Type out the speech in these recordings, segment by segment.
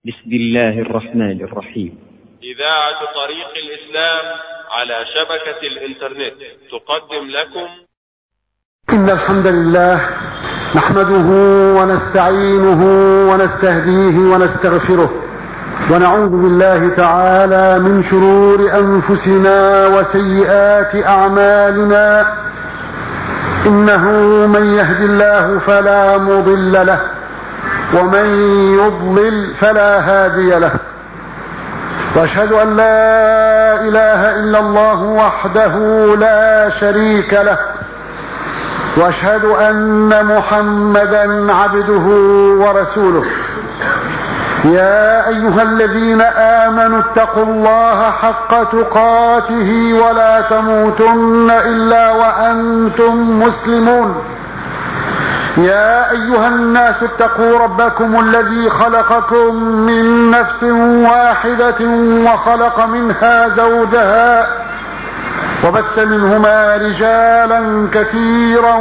بسم الله الرحمن الرحيم إذاعة طريق الإسلام على شبكة الإنترنت تقدم لكم إن الحمد لله نحمده ونستعينه ونستهديه ونستغفره ونعوذ بالله تعالى من شرور أنفسنا وسيئات أعمالنا إنه من يهد الله فلا مضل له ومن يضلل فلا هادي له واشهد ان لا اله الا الله وحده لا شريك له واشهد ان محمدا عبده ورسوله يا ايها الذين امنوا اتقوا الله حق تقاته ولا تموتن الا وانتم مسلمون يا ايها الناس اتقوا ربكم الذي خلقكم من نفس واحده وخلق منها زوجها وبث منهما رجالا كثيرا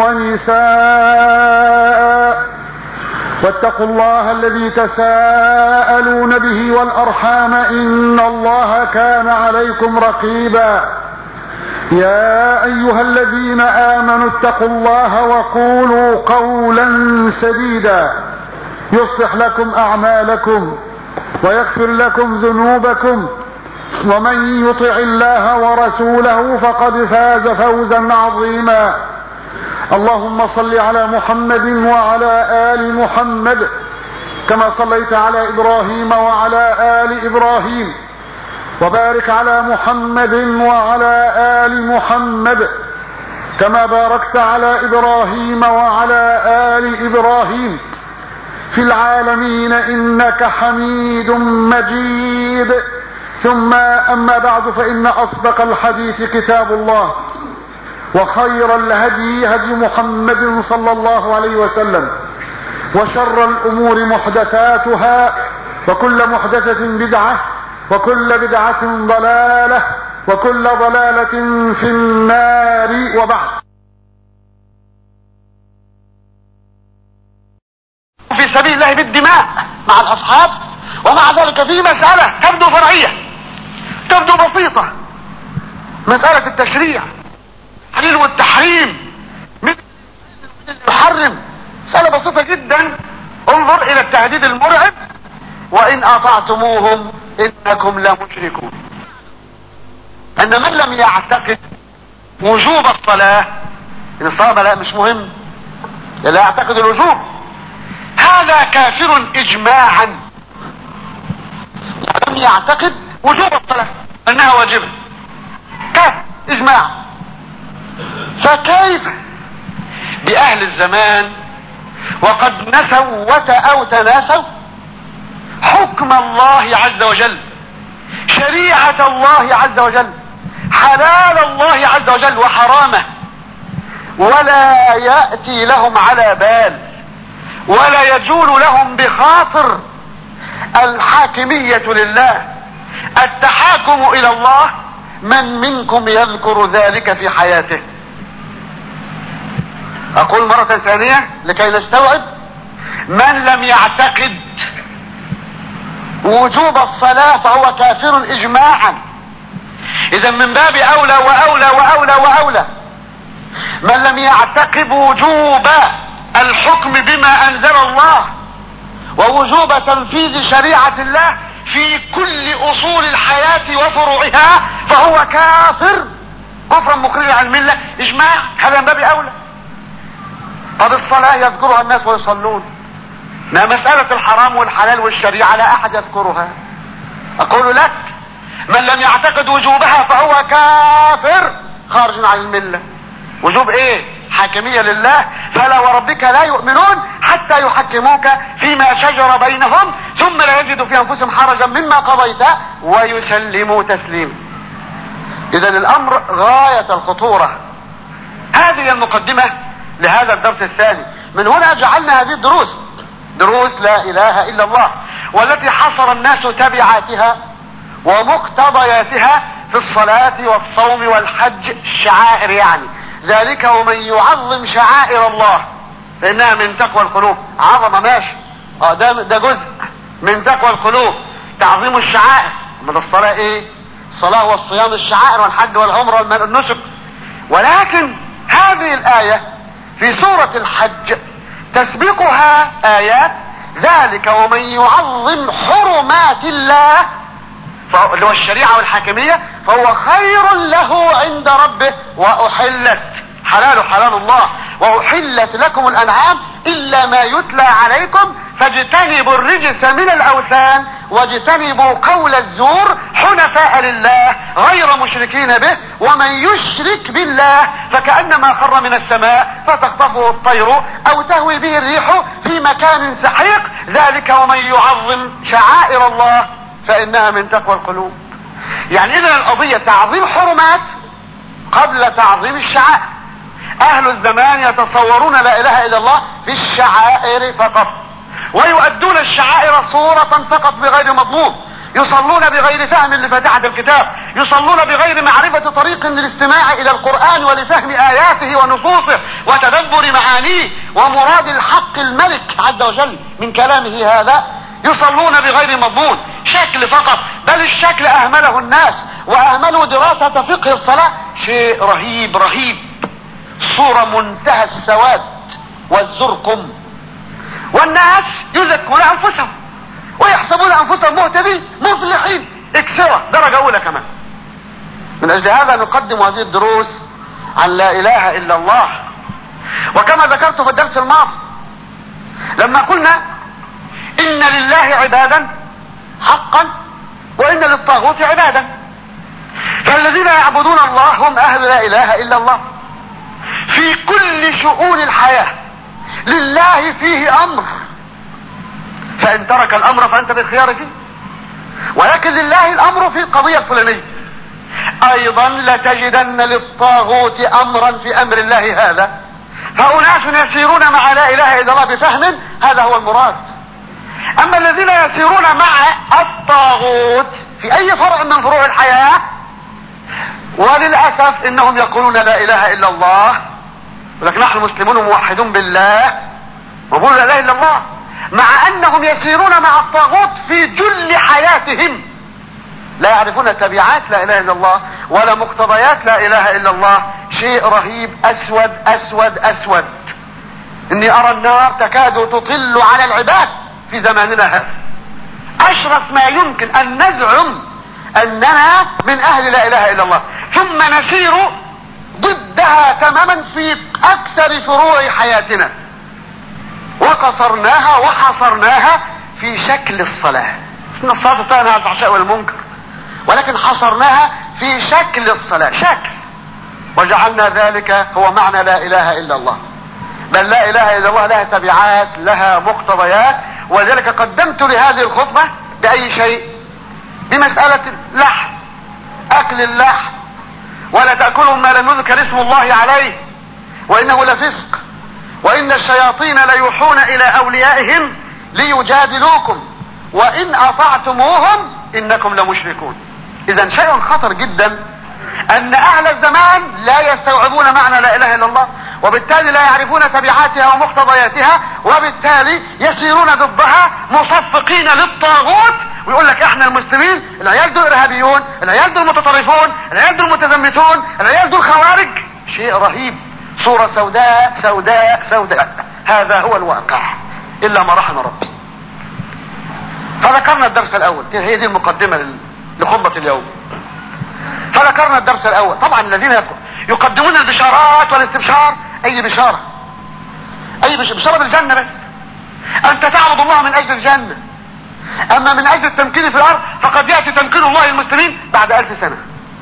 ونساء واتقوا الله الذي تساءلون به والارحام ان الله كان عليكم رقيبا يا ايها الذين امنوا اتقوا الله وقولوا قولا سديدا يصلح لكم اعمالكم ويغفر لكم ذنوبكم ومن يطع الله ورسوله فقد فاز فوزا عظيما اللهم صل على محمد وعلى ال محمد كما صليت على ابراهيم وعلى ال ابراهيم وبارك على محمد وعلى ال محمد كما باركت على ابراهيم وعلى ال ابراهيم في العالمين انك حميد مجيد ثم اما بعد فان اصدق الحديث كتاب الله وخير الهدي هدي محمد صلى الله عليه وسلم وشر الامور محدثاتها وكل محدثه بدعه وكل بدعة ضلالة وكل ضلالة في النار وبعد في سبيل الله بالدماء مع الأصحاب ومع ذلك في مسألة تبدو فرعية تبدو بسيطة مسألة التشريع التحليل والتحريم من يحرم مسألة بسيطة جدا انظر إلى التهديد المرعب وإن أطعتموهم انكم لمشركون ان من لم يعتقد وجوب الصلاة ان الصلاة لا مش مهم لا يعتقد الوجوب هذا كافر اجماعا لم يعتقد وجوب الصلاة انها واجبة كافر اجماعا فكيف باهل الزمان وقد نسوا وتأوا تناسوا حكم الله عز وجل شريعة الله عز وجل حلال الله عز وجل وحرامه ولا يأتي لهم على بال ولا يجول لهم بخاطر الحاكمية لله التحاكم الى الله من منكم يذكر ذلك في حياته اقول مرة ثانية لكي نستوعب من لم يعتقد وجوب الصلاة فهو كافر اجماعا اذا من باب اولى واولى واولى واولى من لم يعتقد وجوب الحكم بما انزل الله ووجوب تنفيذ شريعة الله في كل اصول الحياة وفروعها فهو كافر كفرا مخرجا عن الملة اجماع هذا من باب اولى طب الصلاة يذكرها الناس ويصلون ما مسألة الحرام والحلال والشريعة لا احد يذكرها اقول لك من لم يعتقد وجوبها فهو كافر خارج عن الملة وجوب ايه حاكمية لله فلا وربك لا يؤمنون حتى يحكموك فيما شجر بينهم ثم لا يجدوا في انفسهم حرجا مما قضيت ويسلموا تسليما اذا الامر غاية الخطورة هذه المقدمة لهذا الدرس الثاني من هنا جعلنا هذه الدروس دروس لا اله الا الله والتي حصر الناس تبعاتها ومقتضياتها في الصلاة والصوم والحج الشعائر يعني ذلك ومن يعظم شعائر الله فانها من تقوى القلوب عظمة ماشي اه ده ده جزء من تقوى القلوب تعظيم الشعائر من الصلاة ايه الصلاة والصيام الشعائر والحج والعمرة والنسك ولكن هذه الآية في سورة الحج تسبقها آيات ذلك ومن يعظم حرمات الله اللي هو الشريعة والحاكمية فهو خير له عند ربه وأحلت حلال حلال الله وأحلت لكم الأنعام إلا ما يتلى عليكم فاجتنبوا الرجس من الأوثان واجتنبوا قول الزور حنفاء لله غير مشركين به ومن يشرك بالله فكأنما خر من السماء فتخطفه الطير أو تهوي به الريح في مكان سحيق ذلك ومن يعظم شعائر الله فإنها من تقوى القلوب يعني إذا القضية تعظيم حرمات قبل تعظيم الشعائر أهل الزمان يتصورون لا إله إلا الله في الشعائر فقط ويؤدون الشعائر صورة فقط بغير مضمون يصلون بغير فهم لفاتحة الكتاب يصلون بغير معرفة طريق للاستماع إلى القرآن ولفهم آياته ونصوصه وتدبر معانيه ومراد الحق الملك عز وجل من كلامه هذا يصلون بغير مضمون شكل فقط بل الشكل أهمله الناس وأهملوا دراسة فقه الصلاة شيء رهيب رهيب صورة منتهى السواد والزرقم والناس يزكون انفسهم ويحسبون انفسهم مهتدين مفلحين اكسرة درجة اولى كمان من اجل هذا نقدم هذه الدروس عن لا اله الا الله وكما ذكرت في الدرس الماضي لما قلنا ان لله عبادا حقا وان للطاغوت عبادا فالذين يعبدون الله هم اهل لا اله الا الله في كل شؤون الحياه لله فيه امر فان ترك الامر فانت بالخيار فيه ولكن لله الامر في القضية الفلانية ايضا لتجدن للطاغوت امرا في امر الله هذا فاناس يسيرون مع لا اله الا الله بفهم هذا هو المراد اما الذين يسيرون مع الطاغوت في اي فرع من فروع الحياة وللاسف انهم يقولون لا اله الا الله ولكن نحن مسلمون موحدون بالله وقول لا اله الا الله مع انهم يسيرون مع الطاغوت في جل حياتهم لا يعرفون تبعات لا اله الا الله ولا مقتضيات لا اله الا الله شيء رهيب اسود اسود اسود اني ارى النار تكاد تطل على العباد في زماننا هذا اشرس ما يمكن ان نزعم اننا من اهل لا اله الا الله ثم نسير ضدها تماما في اكثر فروع حياتنا وقصرناها وحصرناها في شكل الصلاة ان الصلاة تنهى عن الفحشاء والمنكر ولكن حصرناها في شكل الصلاة شكل وجعلنا ذلك هو معنى لا اله الا الله بل لا اله الا الله لها تبعات لها مقتضيات ولذلك قدمت لهذه الخطبة باي شيء بمسألة اللحم اكل اللحم ولا تأكلوا ما لم يذكر اسم الله عليه وانه لفسق وان الشياطين ليوحون الى اوليائهم ليجادلوكم وان اطعتموهم انكم لمشركون اذا شيء خطر جدا ان اهل الزمان لا يستوعبون معنى لا اله الا الله وبالتالي لا يعرفون تبعاتها ومقتضياتها وبالتالي يسيرون ضدها مصفقين للطاغوت ويقول لك احنا المسلمين العيال دول ارهابيون العيال دول متطرفون العيال دول متزمتون العيال دول خوارج شيء رهيب صورة سوداء سوداء سوداء هذا هو الواقع الا ما رحم ربي فذكرنا الدرس الاول هي دي المقدمة لخطبة اليوم فذكرنا الدرس الاول طبعا الذين يقدمون البشارات والاستبشار اي بشارة اي بشارة بالجنة بس انت تعبد الله من اجل الجنة اما من اجل التمكين في الارض فقد يأتي تمكين الله للمسلمين بعد الف سنة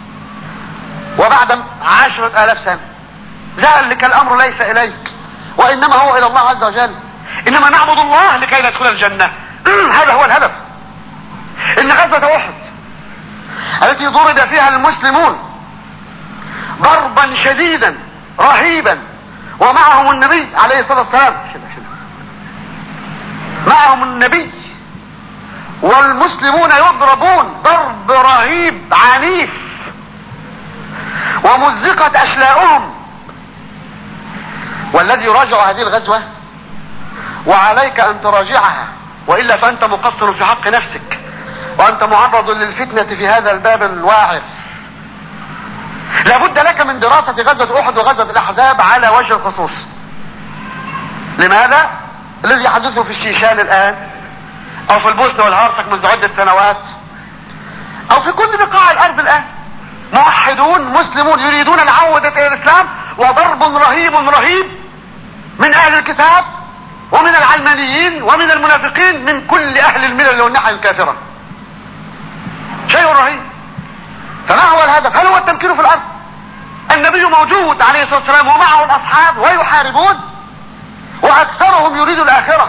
وبعد عشرة الاف سنة ذلك الامر ليس اليك وانما هو الى الله عز وجل انما نعبد الله لكي ندخل الجنة هذا هو الهدف ان غزوة احد التي ضرب فيها المسلمون ضربا شديدا رهيبا ومعهم النبي عليه الصلاة والسلام معهم النبي والمسلمون يضربون ضرب رهيب عنيف ومزقت اشلاؤهم والذي يراجع هذه الغزوة وعليك ان تراجعها والا فانت مقصر في حق نفسك وانت معرض للفتنة في هذا الباب الواعر لابد لك من دراسة غزوة احد وغزوة الاحزاب على وجه الخصوص لماذا الذي يحدثه في الشيشان الان او في البوسنة والهرسك منذ عدة سنوات او في كل بقاع الارض الان موحدون مسلمون يريدون العودة الى الاسلام وضرب رهيب رهيب من اهل الكتاب ومن العلمانيين ومن المنافقين من كل اهل الملل والنحل الكافرة شيء رهيب فما هو الهدف هل هو التمكين في الارض النبي موجود عليه الصلاة والسلام ومعه الاصحاب ويحاربون واكثرهم يريد الاخرة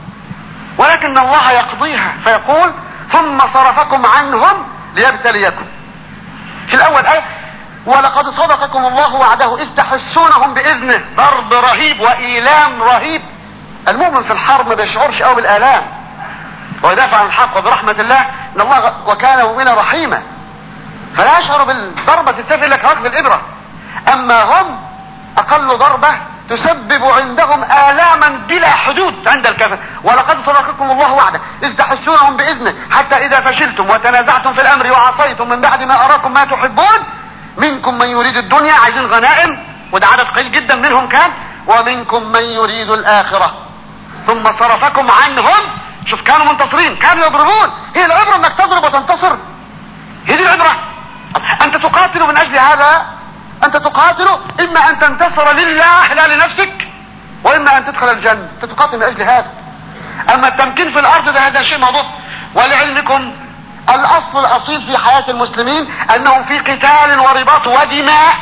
ولكن الله يقضيها فيقول ثم صرفكم عنهم ليبتليكم في الاول ايه ولقد صدقكم الله وعده اذ تحسونهم باذنه ضرب رهيب وايلام رهيب المؤمن في الحرب ما بيشعرش قوي بالالام ويدافع عن الحق وبرحمة الله ان الله وكان مؤمنا رحيما فلا يشعر بالضربة السيف الا كوقف الابرة اما هم اقل ضربة تسبب عندهم الاما بلا حدود عند الكافر ولقد صدقكم الله وعده اذ تحسونهم باذنه حتى اذا فشلتم وتنازعتم في الامر وعصيتم من بعد ما اراكم ما تحبون منكم من يريد الدنيا عايزين غنائم وده عدد قليل جدا منهم كان ومنكم من يريد الاخرة ثم صرفكم عنهم شوف كانوا منتصرين كانوا يضربون هي العبرة انك تضرب وتنتصر هي دي العبرة انت تقاتل من اجل هذا انت تقاتل اما ان تنتصر لله لا لنفسك واما ان تدخل الجنة انت تقاتل من اجل هذا اما التمكين في الارض ده هذا شيء موضوع ولعلمكم الاصل الاصيل في حياة المسلمين انهم في قتال ورباط ودماء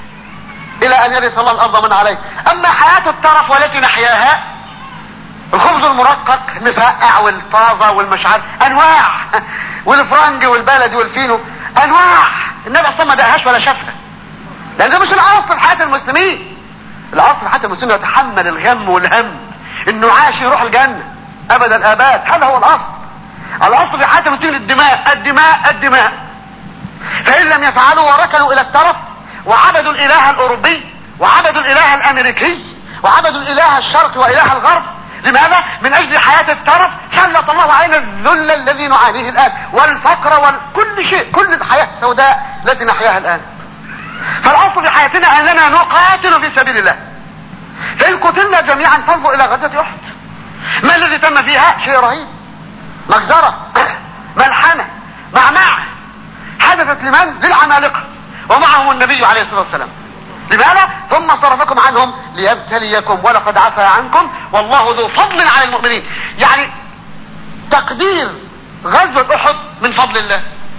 الى ان يرث الله الارض من عليه اما حياة الترف والتي نحياها الخبز المرقق المفقع والطازة والمشعر انواع والفرنج والبلدي والفينو انواع النبي اصلا ما دقهاش ولا شافها لان ده مش الاصل في حياة المسلمين الاصل في حياة المسلمين يتحمل الغم والهم انه عاش يروح الجنة ابد الاباد هذا هو الاصل الاصل في حياة المسلمين الدماء الدماء الدماء فان لم يفعلوا وركنوا الى الترف وعبدوا الاله الاوروبي وعبدوا الاله الامريكي وعبدوا الاله الشرق واله الغرب لماذا من اجل حياة الترف سلط الله علينا الذل الذي نعانيه الان والفقر وكل شيء كل الحياة السوداء التي نحياها الان فالاصل في حياتنا اننا نقاتل في سبيل الله فان قتلنا جميعا فانظر الى غزوة احد ما الذي تم فيها شيء رهيب مجزرة ملحمة معمعة حدثت لمن للعمالقة ومعهم النبي عليه الصلاة والسلام لماذا ثم صرفكم عنهم ليبتليكم ولقد عفى عنكم والله ذو فضل على المؤمنين يعني تقدير غزوة احد من فضل الله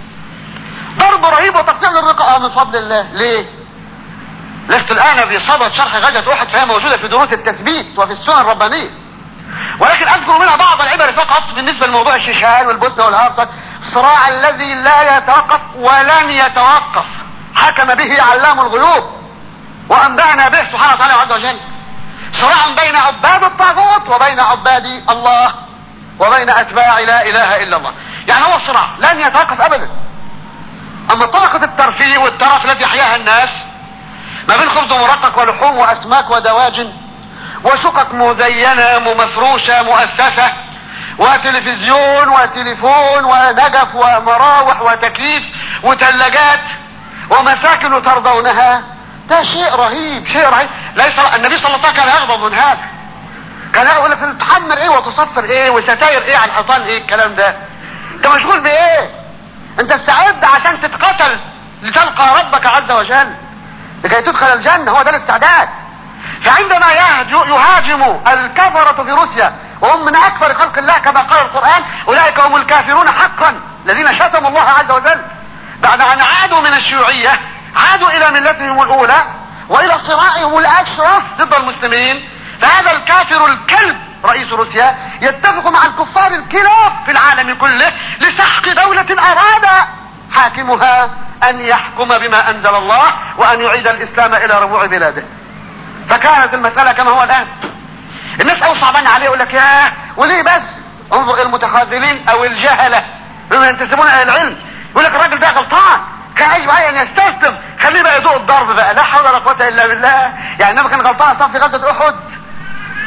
ضرب رهيب وتقطيع للرقاء من فضل الله ليه لست الان بصدد شرح غزوة احد فهي موجودة في دروس التثبيت وفي السنن الربانية ولكن اذكر منها بعض العبر فقط بالنسبة لموضوع الشيشان والبوسنة والهرسك الصراع الذي لا يتوقف ولن يتوقف حكم به علام الغيوب وانبأنا به سبحانه وتعالى عز وجل صراع بين عباد الطاغوت وبين عباد الله وبين اتباع لا اله الا الله يعني هو صراع لن يتوقف ابدا اما طرقة الترفيه والترف التي يحياها الناس ما بين خبز مرقق ولحوم واسماك ودواجن وشقق مزينة مفروشة مؤسسة وتلفزيون وتليفون ونجف ومراوح وتكييف وثلاجات ومساكن ترضونها ده شيء رهيب شيء رهيب ليس النبي صلى الله عليه وسلم كان يغضب من هذا كان يقول لك تحمل ايه وتصفر ايه وستاير ايه على الحيطان ايه الكلام ده انت مشغول بايه انت استعد عشان تتقتل لتلقى ربك عز وجل لكي تدخل الجنة هو ده الاستعداد فعندما يهاجم الكفرة في روسيا وهم من اكثر خلق الله كما قال القرآن اولئك هم الكافرون حقا الذين شتموا الله عز وجل بعد ان عادوا من الشيوعية عادوا الى ملتهم الاولى والى صراعهم الاشرس ضد المسلمين فهذا الكافر الكلب رئيس روسيا يتفق مع الكفار الكلاب في العالم كله لسحق دولة اراد حاكمها ان يحكم بما انزل الله وان يعيد الاسلام الى ربوع بلاده فكانت المسألة كما هو الان الناس او صعبان عليه يقول لك ياه وليه بس انظر المتخاذلين او الجهلة مما ينتسبون الى العلم يقول لك الراجل ده غلطان كان يجب عليه ان يستسلم خليه بقى يدوق الضرب بقى لا حول ولا قوه الا بالله يعني النبي كان غلطان اصلا في غزوه احد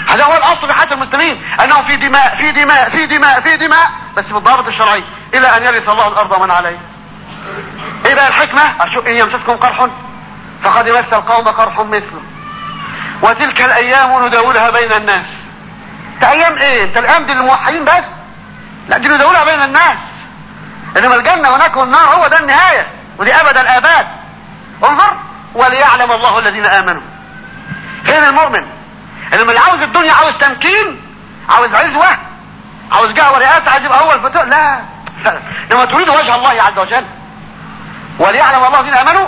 هذا هو الاصل في حياه المسلمين انه في دماء في دماء في دماء في دماء بس بالضابط الشرعي الى ان يرث الله الارض ومن عليها ايه بقى الحكمه اشوف ان يمسسكم قرح فقد يمس القوم قرح مثله وتلك الايام نداولها بين الناس انت ايام ايه انت الايام دي للموحدين بس لا دي نداولها بين الناس انما الجنه هناك والنار هو ده النهايه ودي ابد الاباد انظر وليعلم الله الذين امنوا فين المؤمن انما اللي عاوز الدنيا عاوز تمكين عاوز عزوه عاوز جاه ورئاسه عايز يبقى هو الفتوى لا لما تريد وجه الله عز وجل وليعلم الله الذين امنوا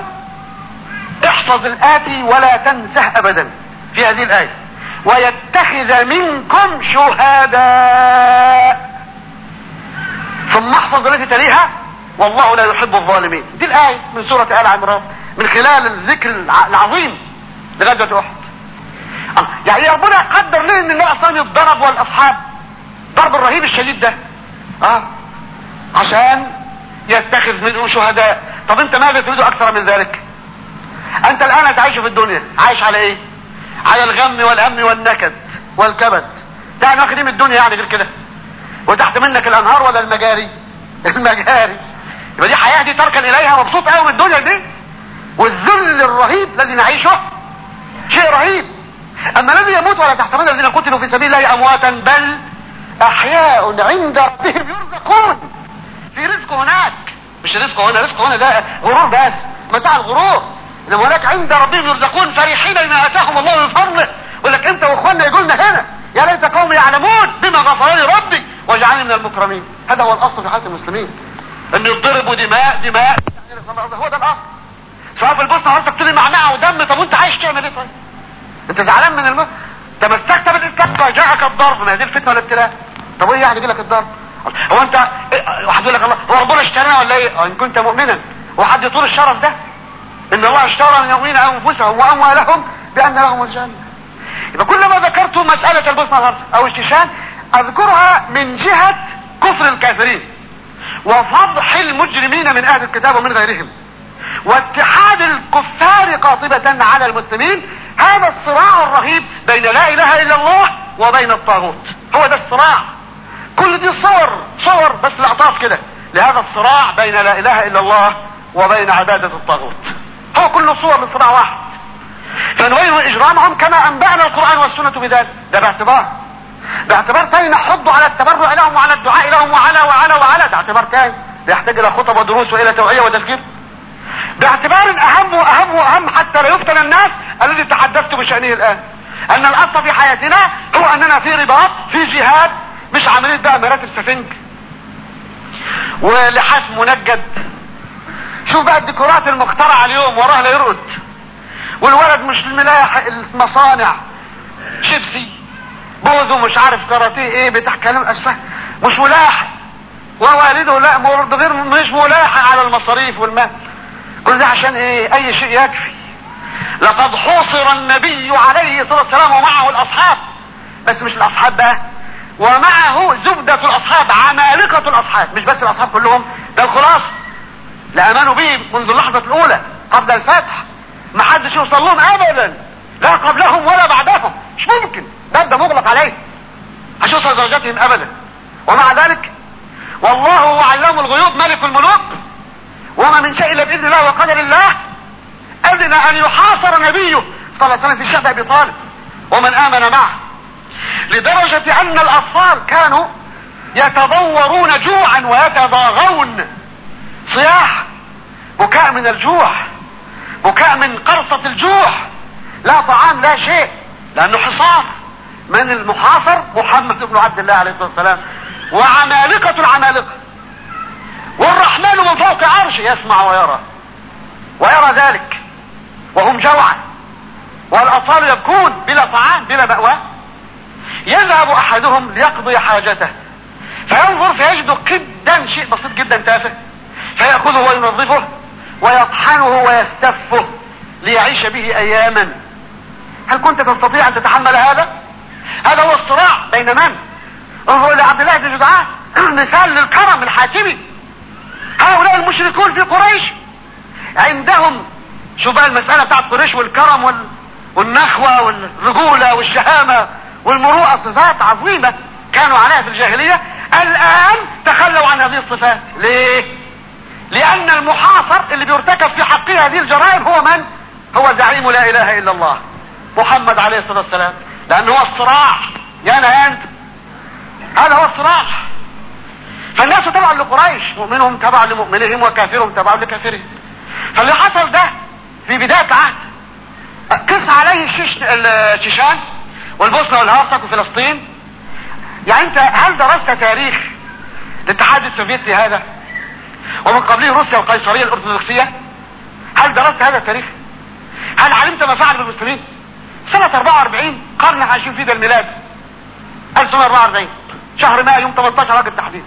احفظ الاتي ولا تنسه ابدا في هذه الايه ويتخذ منكم شهداء ثم احفظ التي تليها والله لا يحب الظالمين دي الايه من سوره ال عمران من خلال الذكر العظيم لغزوه احد يعني ربنا قدر ليه ان النبي اصلا يتضرب والاصحاب ضرب الرهيب الشديد ده اه عشان يتخذ منهم شهداء طب انت ماذا تريد اكثر من ذلك انت الان تعيش في الدنيا عايش على ايه على الغم والهم والنكد والكبد ده واخدين من الدنيا يعني غير كده وتحت منك الانهار ولا المجاري المجاري يبقى دي حياه دي تركن اليها مبسوط قوي من الدنيا دي والذل الرهيب الذي نعيشه شيء رهيب اما الذي يموت ولا تحسبن الذين قتلوا في سبيل الله امواتا بل احياء عند ربهم يرزقون في رزق هناك مش رزق هنا رزق هنا ده غرور بس متاع الغرور انما هناك عند ربهم يرزقون فرحين بما اتاهم الله من فضله يقول لك انت واخواننا يقولنا هنا يا ليت قوم يعلمون بما غفر لي ربي وجعلني من المكرمين هذا هو الاصل في حياه المسلمين ان يضربوا دماء دماء هو ده الاصل سواء في البوسنه وانت بتقولي معنعه ودم طب وانت عايش تعمل ايه طيب انت زعلان من الموت تمسكت بالاسلام فجاءك الضرب ما هي دي الفتنه والابتلاء طب ايه يعني يجي لك الضرب هو انت إيه واحد يقول لك الله هو ربنا اشترانا ولا ايه ان كنت مؤمنا وحد يطول الشرف ده ان الله اشترى من المؤمنين انفسهم واموالهم بان لهم الجنه يبقى كل ما ذكرت مساله البوسنه والهرسك او الشيشان اذكرها من جهه كفر الكافرين وفضح المجرمين من اهل الكتاب ومن غيرهم واتحاد الكفار قاطبة على المسلمين هذا الصراع الرهيب بين لا اله الا الله وبين الطاغوت هو ده الصراع كل دي صور صور بس لقطات كده لهذا الصراع بين لا اله الا الله وبين عبادة الطاغوت هو كله صور لصراع واحد فنبين اجرامهم كما انبأنا القرآن والسنة بذلك ده باعتبار باعتبار تاني نحض على التبرع لهم وعلى الدعاء لهم وعلى وعلى وعلى ده اعتبار تاني ده يحتاج الى خطب ودروس والى توعية وتذكير باعتبار اهم واهم واهم حتى لا يفتن الناس الذي تحدثت بشأنه الان ان الاصل في حياتنا هو اننا في رباط في جهاد مش عملية بقى مراتب سفنج ولحاف منجد شوف بقى الديكورات المخترعة اليوم وراها لا يرقد والولد مش الملاح المصانع شيبسي بوزو مش عارف كاراتيه ايه بتاع كلام اسفه مش ملاحق ووالده لا غير مش ملاحق على المصاريف والمال كل ده عشان ايه اي شيء يكفي لقد حوصر النبي عليه الصلاة والسلام ومعه الاصحاب بس مش الاصحاب بقى ومعه زبدة الاصحاب عمالقة الاصحاب مش بس الاصحاب كلهم ده الخلاصة لامنوا به منذ اللحظة الاولى قبل الفتح ما حدش يوصل لهم ابدا لا قبلهم ولا بعدهم مش ممكن باب ده مغلق عليه مش يوصل درجاتهم ابدا ومع ذلك والله هو علام الغيوب ملك الملوك وما من شيء الا باذن الله وقدر الله اذن ان يحاصر نبيه صلى الله عليه وسلم في شعب ابي طالب ومن امن معه لدرجة ان الاطفال كانوا يتضورون جوعا ويتضاغون صياح بكاء من الجوع بكاء من قرصة الجوع لا طعام لا شيء لانه حصار من المحاصر محمد بن عبد الله عليه الصلاة والسلام وعمالقة العمالقة والرحمن من فوق عرشه يسمع ويرى ويرى ذلك وهم جوعا والاطفال يبكون بلا طعام بلا مأوى يذهب احدهم ليقضي حاجته فينظر فيجد قدا شيء بسيط جدا تافه فيأخذه وينظفه ويطحنه ويستفه ليعيش به اياما هل كنت تستطيع ان تتحمل هذا هذا هو الصراع بين من انظر الى عبد الله بن جدعان مثال للكرم الحاكمي هؤلاء المشركون في قريش عندهم شو بقى المسألة بتاعت قريش والكرم وال... والنخوة والرجولة والشهامة والمروءة صفات عظيمة كانوا عليها في الجاهلية الآن تخلوا عن هذه الصفات ليه؟ لأن المحاصر اللي بيرتكب في حقه هذه الجرائم هو من؟ هو زعيم لا إله إلا الله محمد عليه الصلاة والسلام لأن هو الصراع يا أنا يا أنت هذا هو الصراع فالناس تبع لقريش مؤمنهم تبع لمؤمنهم وكافرهم تبع لكافرهم فاللي حصل ده في بداية العهد قس عليه الشيش الشيشان والبوسنة والهرسك وفلسطين يعني انت هل درست تاريخ الاتحاد السوفيتي هذا ومن قبله روسيا والقيصرية الارثوذكسية هل درست هذا التاريخ هل علمت ما فعل بالمسلمين سنة 44 قرن عايشين فيه ده الميلاد 1944 شهر مايو يوم 18 راجل تحديد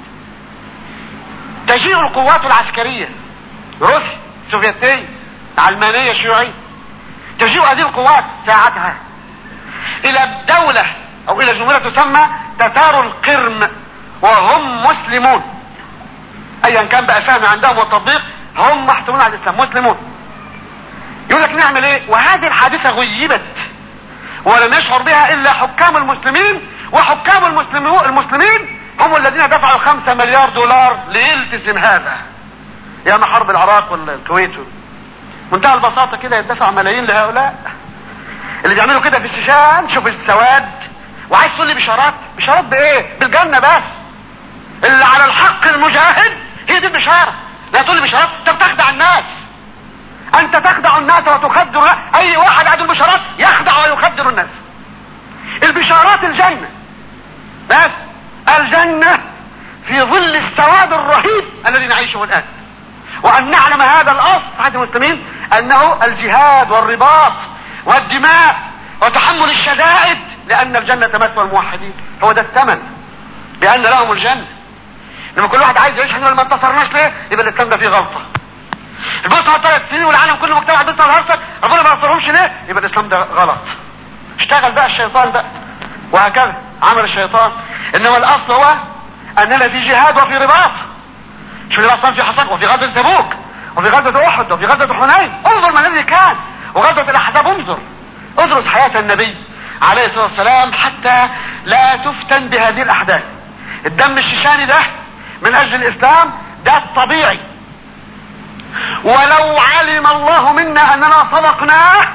تجيء القوات العسكرية روسيا سوفيتية علمانية شيوعية تجيء هذه القوات ساعتها الى دولة او الى جمهورية تسمى تتار القرم وهم مسلمون ايا كان بقى فهم عندهم والتطبيق هم محسوبون على الاسلام مسلمون يقول لك نعمل ايه وهذه الحادثة غيبت ولم يشعر بها الا حكام المسلمين وحكام المسلمين المسلمين هم الذين دفعوا خمسة مليار دولار ليلتزم هذا يا ما حرب العراق والكويت منتهى البساطة كده يدفع ملايين لهؤلاء اللي بيعملوا كده في الشيشان شوف السواد وعايز تقول لي بشارات بشارات بايه بالجنة بس اللي على الحق المجاهد هي دي البشارة لا تقول لي بشارات انت بتخدع الناس انت تخدع الناس وتخدر اي واحد عنده بشارات يخدع ويخدر الناس البشارات الجنة بس الجنة في ظل السواد الرهيب الذي نعيشه الان وان نعلم هذا الاصل عند المسلمين انه الجهاد والرباط والدماء وتحمل الشدائد لان الجنة تمثل الموحدين هو ده الثمن بان لهم الجنة لما كل واحد عايز يعيش احنا ما انتصرناش ليه يبقى الاسلام ده فيه غلطة البوسنة ثلاث سنين والعالم كله مجتمع بيصنع الهرسك ربنا ما نصرهمش ليه يبقى الاسلام ده غلط اشتغل بقى الشيطان بقى وهكذا عمل الشيطان انما الاصل هو اننا في جهاد وفي رباط شوف الاصلا في حصك وفي غزوة تبوك وفي غزوة احد وفي غزوة حنين انظر ما الذي كان وغزوة الاحزاب انظر ادرس حياة النبي عليه الصلاة والسلام حتى لا تفتن بهذه الاحداث الدم الشيشاني ده من اجل الاسلام ده الطبيعي ولو علم الله منا اننا صدقناه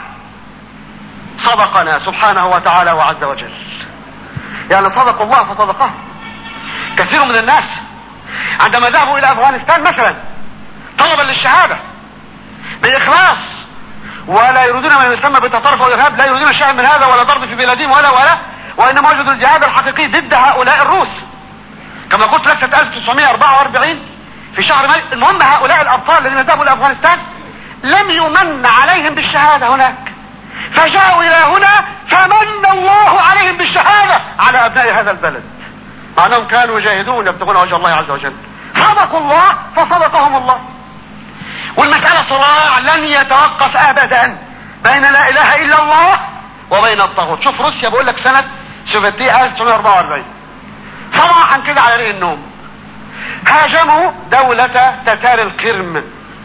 صدقنا سبحانه وتعالى وعز وجل يعني صدق الله فصدقه كثير من الناس عندما ذهبوا الى افغانستان مثلا طلبا للشهادة باخلاص ولا يريدون ما يسمى بالتطرف والارهاب لا يريدون شيئا من هذا ولا ضرب في بلادهم ولا ولا وانما وجدوا الجهاد الحقيقي ضد هؤلاء الروس كما قلت لك سنة 1944 في شهر مايو المهم هؤلاء الابطال الذين ذهبوا الى افغانستان لم يمن عليهم بالشهادة هناك فجاءوا الى هنا فمن الله عليهم بالشهادة على ابناء هذا البلد مع انهم كانوا يجاهدون يبتغون وجه الله عز وجل صدقوا الله فصدقهم الله والمسألة صراع لن يتوقف ابدا بين لا اله الا الله وبين الطاغوت شوف روسيا بقول لك سنة سوفيتية 1944 صباحا كده على ريق النوم هاجموا دولة تتار القرم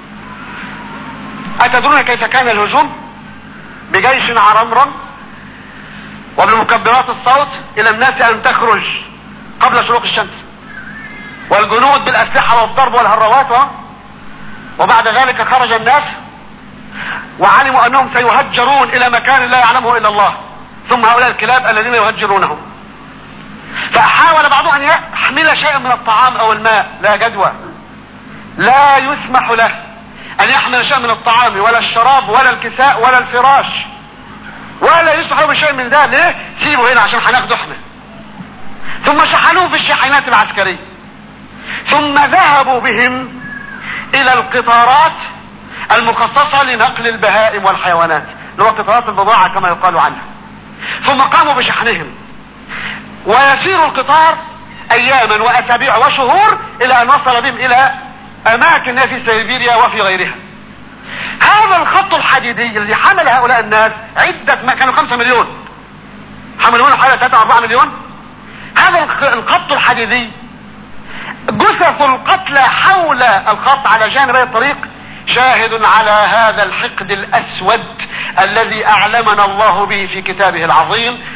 أتدرون كيف كان الهجوم بجيش عرمرم وبمكبرات الصوت إلى الناس أن تخرج قبل شروق الشمس والجنود بالأسلحة والضرب والهروات وبعد ذلك خرج الناس وعلموا أنهم سيهجرون إلى مكان لا يعلمه إلا الله ثم هؤلاء الكلاب الذين يهجرونهم فحاول بعضهم ان يحمل شيئا من الطعام او الماء لا جدوى لا يسمح له ان يحمل شيئا من الطعام ولا الشراب ولا الكساء ولا الفراش ولا يسمح له بشيء من ذلك ليه سيبه هنا عشان هناخده احنا ثم شحنوه في الشاحنات العسكرية ثم ذهبوا بهم الى القطارات المخصصة لنقل البهائم والحيوانات اللي هو قطارات البضاعة كما يقال عنها ثم قاموا بشحنهم ويسير القطار اياما واسابيع وشهور الى ان وصل بهم الى اماكن في سيبيريا وفي غيرها هذا الخط الحديدي الذي حمل هؤلاء الناس عدة ما كانوا خمسة مليون حملوا هنا حوالي 3 4 مليون هذا الخط الحديدي جثث القتلى حول الخط على جانبي الطريق شاهد على هذا الحقد الاسود الذي اعلمنا الله به في كتابه العظيم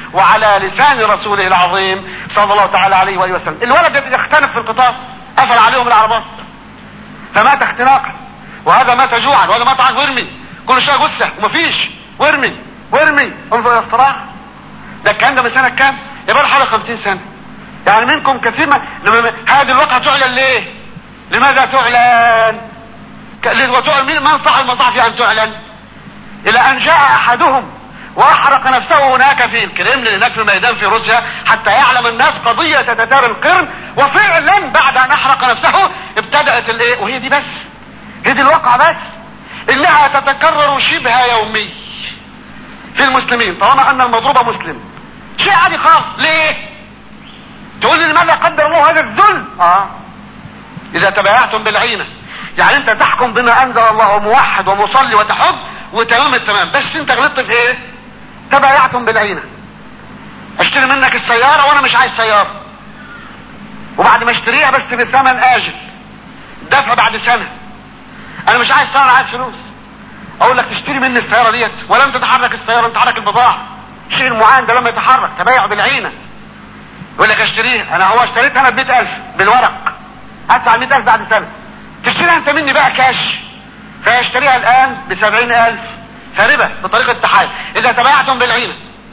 وعلى لسان رسوله العظيم صلى الله تعالى عليه واله وسلم الولد يختنق في القطار قفل عليهم العربات فمات اختناقا وهذا مات جوعا وهذا مات عن وارمي كل شويه جثه ومفيش وارمي وارمي انظر الصراع ده الكلام ده من سنه كام؟ يبقى له حوالي 50 سنه يعني منكم كثير ما هذه الواقعه تعلن ليه؟ لماذا تعلن؟ وتعلن مين من صح المصاحف ان تعلن؟ الى ان جاء احدهم واحرق نفسه هناك في الكريملين هناك في الميدان في روسيا حتى يعلم الناس قضية تتار القرن وفعلا بعد ان احرق نفسه ابتدأت الايه وهي دي بس هي دي الواقع بس انها تتكرر شبه يومي في المسلمين طالما ان المضروب مسلم شيء عادي خالص ليه تقول لي لماذا قدر الله هذا الذل اه اذا تبايعتم بالعينة يعني انت تحكم بما انزل الله موحد ومصلي وتحب وتمام التمام بس انت غلطت في ايه تبايعتم بالعينة اشتري منك السيارة وانا مش عايز سيارة وبعد ما اشتريها بس بثمن اجل دفع بعد سنة انا مش عايز سيارة عايز فلوس اقول لك تشتري مني السيارة ديت ولم تتحرك السيارة انت تحرك البضاعة شيء المعان ده لما يتحرك تبايع بالعينة يقول لك اشتريها انا هو اشتريتها انا ب ألف بالورق هدفع 100000 بعد سنة تشتريها انت مني بقى كاش فيشتريها الان بسبعين الف فربا بطريقة التحايل اذا تبايعتم بالعينة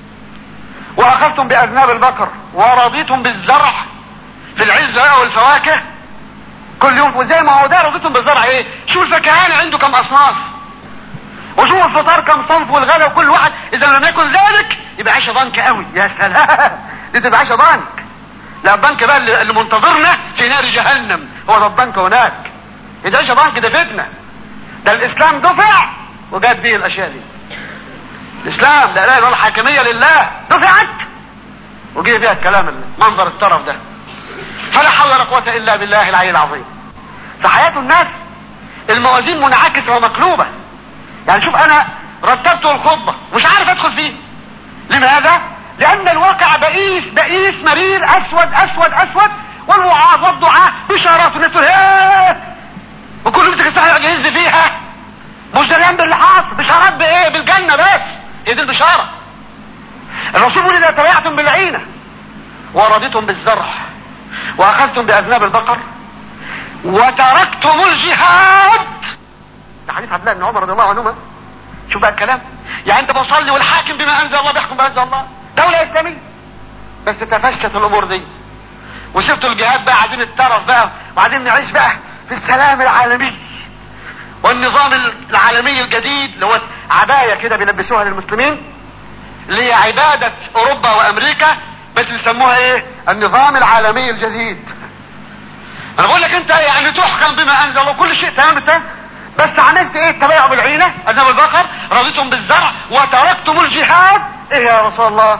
واخذتم باذناب البقر ورضيتم بالزرع في العزة والفواكه كل يوم وزي ما هو ده رضيتم بالزرع ايه شوف الفكهاني عنده كم اصناف وشوف الفطار كم صنف والغدا وكل واحد اذا لم يكن ذلك يبقى عيشه ضنك قوي يا سلام دي تبقى عيشه ضنك لا الضنك بقى اللي منتظرنا في نار جهنم هو ده الضنك هناك ده عيشه ضنك ده فتنه ده الاسلام دفع وجاب به الاشياء دي الاسلام لا اله الا الحاكميه لله دفعت وجه بها الكلام المنظر الطرف ده فلا حول ولا قوه الا بالله العلي العظيم فحياه الناس الموازين منعكسه ومقلوبه يعني شوف انا رتبت الخطبه مش عارف ادخل فيه لماذا لان الواقع بئيس بئيس مرير اسود اسود اسود والوعاظ والدعاء بشارات الناس تقول وكل مسك الساحه يقعد يهز فيها مش دريان باللي حاصل بشارات بايه بالجنه بس هي دي البشاره الرسول يقول اذا تبعتم بالعينه ورضيتم بالزرع واخذتم باذناب البقر وتركتم الجهاد ده حديث عبد الله بن عمر رضي الله عنهما شوف بقى الكلام يعني انت بصلي والحاكم بما انزل الله بيحكم بما انزل الله دوله اسلاميه بس تفشت الامور دي وسبتوا الجهاد بقى عايزين الترف بقى وبعدين نعيش بقى في السلام العالمي والنظام العالمي الجديد اللي هو عباية كده بيلبسوها للمسلمين اللي هي عبادة اوروبا وامريكا بس يسموها ايه النظام العالمي الجديد انا بقول لك انت يعني تحكم بما انزل الله كل شيء تمام انت بس عملت ايه التبايع بالعينة اذنب البقر رضيتم بالزرع وتركتم الجهاد ايه يا رسول الله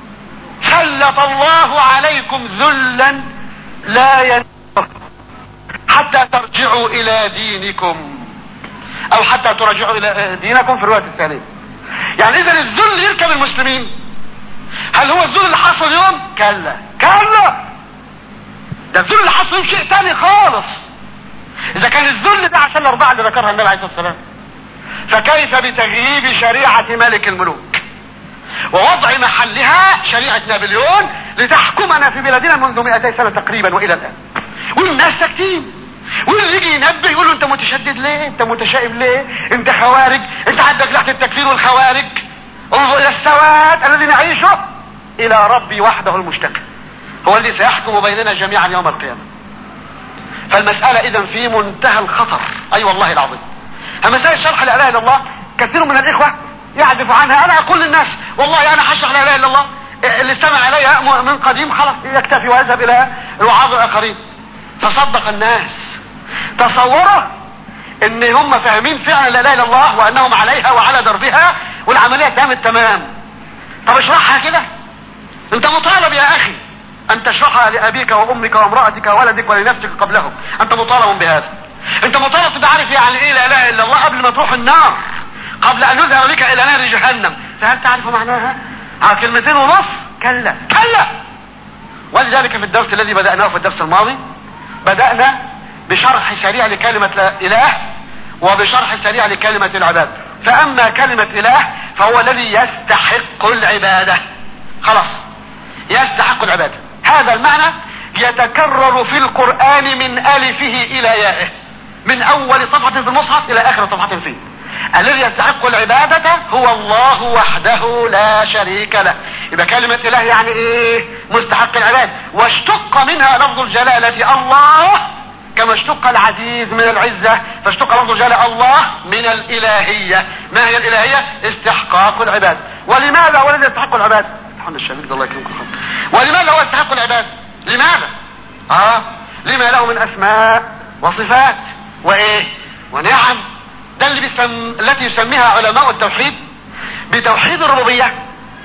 سلط الله عليكم ذلا لا ينفر حتى ترجعوا الى دينكم او حتى ترجعوا الى دينكم في الرواية الثانية يعني اذا الذل يركب المسلمين هل هو الذل اللي حصل اليوم كلا كلا ده الذل اللي حصل يوم شيء تاني خالص اذا كان الذل ده عشان الاربعة اللي ذكرها النبي عليه الصلاة والسلام فكيف بتغييب شريعة ملك الملوك ووضع محلها شريعة نابليون لتحكمنا في بلادنا منذ 200 سنة تقريبا والى الان والناس ساكتين واللي يجي ينبه يقول له انت متشدد ليه انت متشائم ليه انت خوارج انت عندك لحظة التكفير والخوارج انظر الى السواد الذي نعيشه الى ربي وحده المشتكى هو الذي سيحكم بيننا جميعا يوم القيامة فالمسألة اذا في منتهى الخطر اي أيوة والله العظيم مسائل شرح لا اله الا الله كثير من الاخوة يعزف عنها انا اقول للناس والله انا حشرح لا اله الا الله اللي استمع عليها من قديم خلاص يكتفي ويذهب الى الوعاظ الاخرين فصدق الناس تصوره ان هم فاهمين فعلا لا اله الا الله وانهم عليها وعلى دربها والعمليه تمت تمام طب اشرحها كده انت مطالب يا اخي ان تشرحها لابيك وامك وامرأتك وولدك ولنفسك قبلهم انت مطالب بهذا انت مطالب تعرف يعني ايه لا اله الا الله قبل ما تروح النار قبل ان يذهب بك الى نار جهنم فهل تعرف معناها على كلمتين ونص كلا كلا ولذلك في الدرس الذي بدأناه في الدرس الماضي بدأنا بشرح سريع لكلمة لا اله وبشرح سريع لكلمة العباد فاما كلمة اله فهو الذي يستحق العبادة خلاص يستحق العبادة هذا المعنى يتكرر في القرآن من ألفه إلى يائه من أول صفحة في المصحف إلى آخر صفحة فيه الذي يستحق العبادة هو الله وحده لا شريك له يبقى كلمة إله يعني إيه مستحق العبادة واشتق منها لفظ الجلالة الله كما اشتق العزيز من العزة فاشتق لفظ الجلالة الله من الإلهية ما هي الإلهية استحقاق العباد ولماذا هو الذي يستحق العباد محمد الشبيب الله يكرمكم ولماذا هو يستحق العباد لماذا اه لما له من اسماء وصفات وايه ونعم ده اللي بيسم... التي يسميها علماء التوحيد بتوحيد الربوبية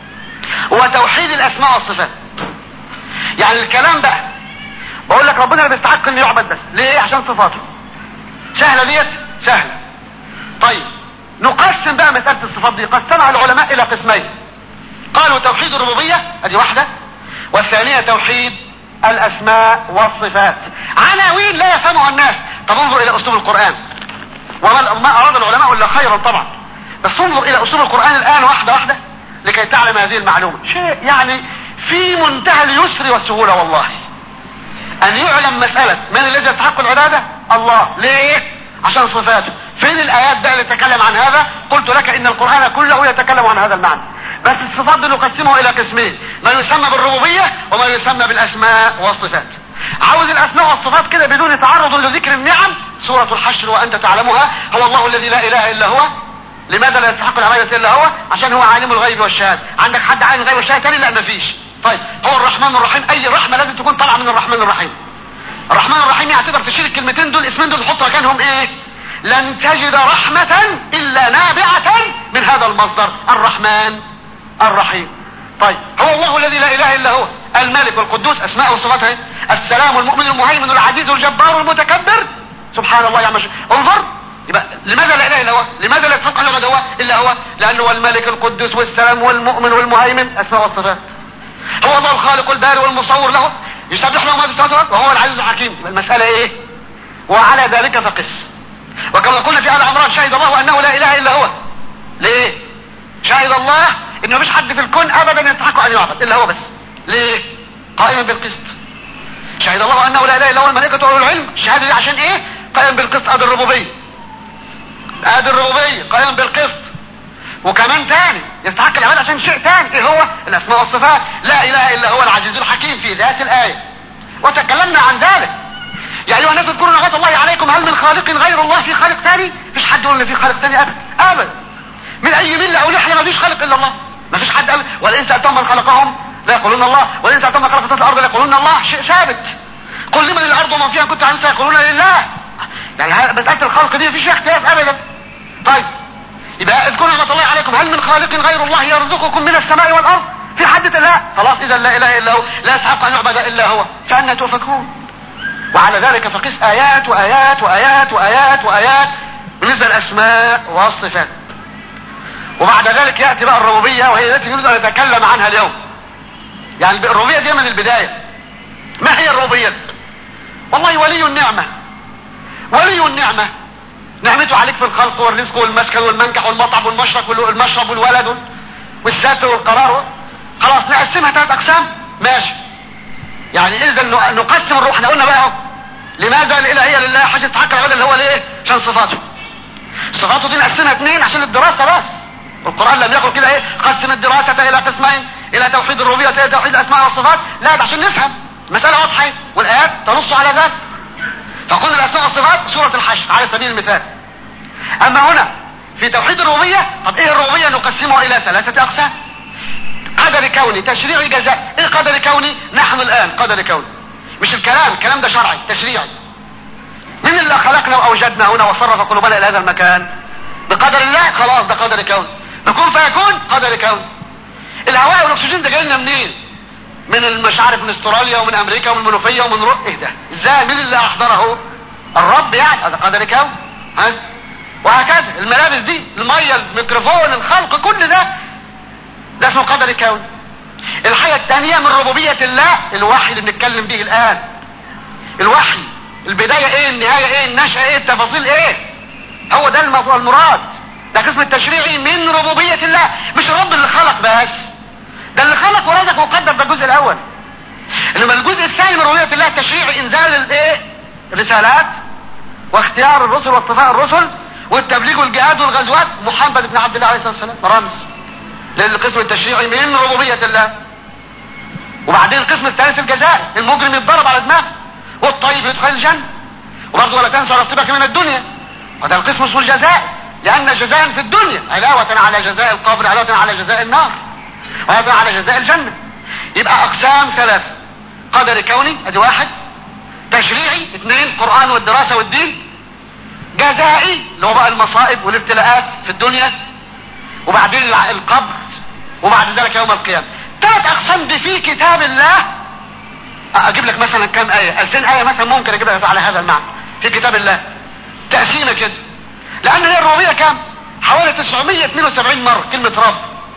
وتوحيد الاسماء والصفات يعني الكلام بقى بقول لك ربنا اللي بيستحق انه يعبد بس ليه عشان صفاته سهلة ديت سهلة طيب نقسم بقى مسألة الصفات دي قسمها العلماء الى قسمين قالوا توحيد الربوبية ادي واحدة والثانية توحيد الاسماء والصفات عناوين لا يفهمها الناس طب انظر الى اسلوب القرآن وما اراد العلماء الا خيرا طبعا بس انظر الى اسلوب القرآن الان واحدة واحدة لكي تعلم هذه المعلومة شيء يعني في منتهى اليسر والسهولة والله ان يعلم مسألة من الذي يستحق العبادة الله ليه عشان صفاته فين الايات بقى اللي تتكلم عن هذا قلت لك ان القرآن كله يتكلم عن هذا المعنى بس الصفات دي نقسمها الى قسمين ما يسمى بالربوبية وما يسمى بالاسماء والصفات عاوز الاسماء والصفات كده بدون تعرض لذكر النعم سورة الحشر وانت تعلمها هو الله الذي لا اله الا هو لماذا لا يستحق العبادة الا هو عشان هو عالم الغيب والشهادة عندك حد عالم الغيب والشهادة تاني لا مفيش طيب هو الرحمن الرحيم اي رحمة لازم تكون طالعة من الرحمن الرحيم الرحمن الرحيم يعني تقدر تشيل الكلمتين دول اسمين دول تحط مكانهم ايه لن تجد رحمة الا نابعة من هذا المصدر الرحمن الرحيم طيب هو الله الذي لا اله الا هو الملك والقدوس اسماء وصفاته السلام المؤمن المهيمن العزيز الجبار المتكبر سبحان الله يا مش انظر يبقى لماذا لا اله الا هو لماذا لا يستحق ان هو الا هو لانه هو الملك القدوس والسلام والمؤمن والمهيمن اسماء والصفات هو الله الخالق الباري والمصور له يسبح له ما في السماوات وهو العزيز الحكيم المسألة ايه وعلى ذلك فقس وكما قلنا في آل عمران شهد الله انه لا اله الا هو ليه شهد الله ان مفيش حد في الكون ابدا يستحق ان يعبد الا هو بس ليه قائما بالقسط شهد الله انه لا اله الا هو الملائكة واولو العلم الشهادة دي عشان ايه قائم بالقسط ادي الربوبية ادي الربوبية قائم بالقسط وكمان تاني يستحق العباد عشان شيء تاني ايه هو الاسماء والصفات لا اله الا هو العزيز الحكيم في ذات الايه وتكلمنا عن ذلك يا ايها الناس اذكروا نعمه الله عليكم هل من خالق غير الله في خالق ثاني مفيش حد يقول ان في خالق ثاني ابدا ابدا من اي مله او لحيه مفيش خالق الا الله مفيش حد قال ولئن سالتهم من خلقهم لا يقولون الله ولئن سالتهم من خلق الارض لا يقولون الله شيء ثابت قل لمن الارض ومن فيها كنت عن سيقولون لله يعني مساله الخلق دي مفيش اختلاف ابدا طيب يبقى اذكروا نعمة الله عليكم هل من خالق غير الله يرزقكم من السماء والارض في حد لا خلاص اذا لا اله الا هو لا يستحق ان يعبد الا هو فانا تؤفكون وعلى ذلك فقس ايات وايات وايات وايات وايات بالنسبه للاسماء والصفات وبعد ذلك ياتي بقى الربوبيه وهي التي نريد ان نتكلم عنها اليوم يعني الربوبيه دي من البدايه ما هي الربوبيه والله ولي النعمه ولي النعمه نعمته عليك في الخلق والرزق والمسكن والمنكح والمطعم والمشرب والمشرب والولد والستر والقرار خلاص نقسمها ثلاث اقسام ماشي يعني اذا نقسم الروح احنا قلنا بقى اهو لماذا الالهيه لله حاجه تحقق العباده اللي هو ليه عشان صفاته صفاته دي نقسمها اثنين عشان الدراسه بس القران لم يقل كده ايه قسم الدراسه الى قسمين الى توحيد الربوبيه الى توحيد الاسماء والصفات لا ده عشان نفهم مساله واضحه والايات تنص على ذلك فقلنا الاسماء والصفات سورة الحشر على سبيل المثال اما هنا في توحيد الربوبية طب ايه الربوبية نقسمها الى ثلاثة اقسام قدر كوني تشريعي جزاء ايه قدر كوني نحن الان قدر كوني مش الكلام الكلام ده شرعي تشريعي من اللي خلقنا واوجدنا هنا وصرف قلوبنا الى هذا المكان بقدر الله خلاص ده قدر كوني نكون فيكون قدر كوني الهواء والاكسجين ده جاي لنا منين من مش عارف من استراليا ومن امريكا ومن المنوفيه ومن رو... ايه ده ازاي مين اللي احضره الرب يعني هذا قدر كون ها وهكذا الملابس دي الميه الميكروفون الخلق كل ده ده اسمه قدر كون الحاجه الثانيه من ربوبيه الله الوحي اللي بنتكلم به الان الوحي البدايه ايه النهايه ايه النشأة ايه التفاصيل ايه هو ده المراد ده قسم التشريعي من ربوبيه الله مش الرب اللي خلق بس ده اللي خلق ورزق وقدر ده الجزء الاول انما الجزء الثاني من ربوبيه الله تشريع انزال الايه الرسالات واختيار الرسل واصطفاء الرسل والتبليغ والجهاد والغزوات محمد بن عبد الله عليه الصلاه والسلام رمز للقسم التشريعي من ربوبيه الله وبعدين القسم الثالث الجزاء المجرم يتضرب على دماغه والطيب يدخل الجنه وبرضه ولا تنسى نصيبك من الدنيا وده القسم اسمه الجزاء لان جزاء في الدنيا علاوه على جزاء القبر علاوه على جزاء النار وهذا على جزاء الجنه يبقى اقسام ثلاثه قدر كوني ادي واحد تشريعي اثنين قرآن والدراسة والدين جزائي اللي هو بقى المصائب والابتلاءات في الدنيا وبعدين الع- القبر وبعد ذلك يوم القيامة ثلاث اقسام دي في كتاب الله اجيب لك مثلا كام آية 2000 آية مثلا ممكن اجيب لك على هذا المعنى في كتاب الله تقسيمة كده لان هي الربوبية كام حوالي 972 مرة كلمة رب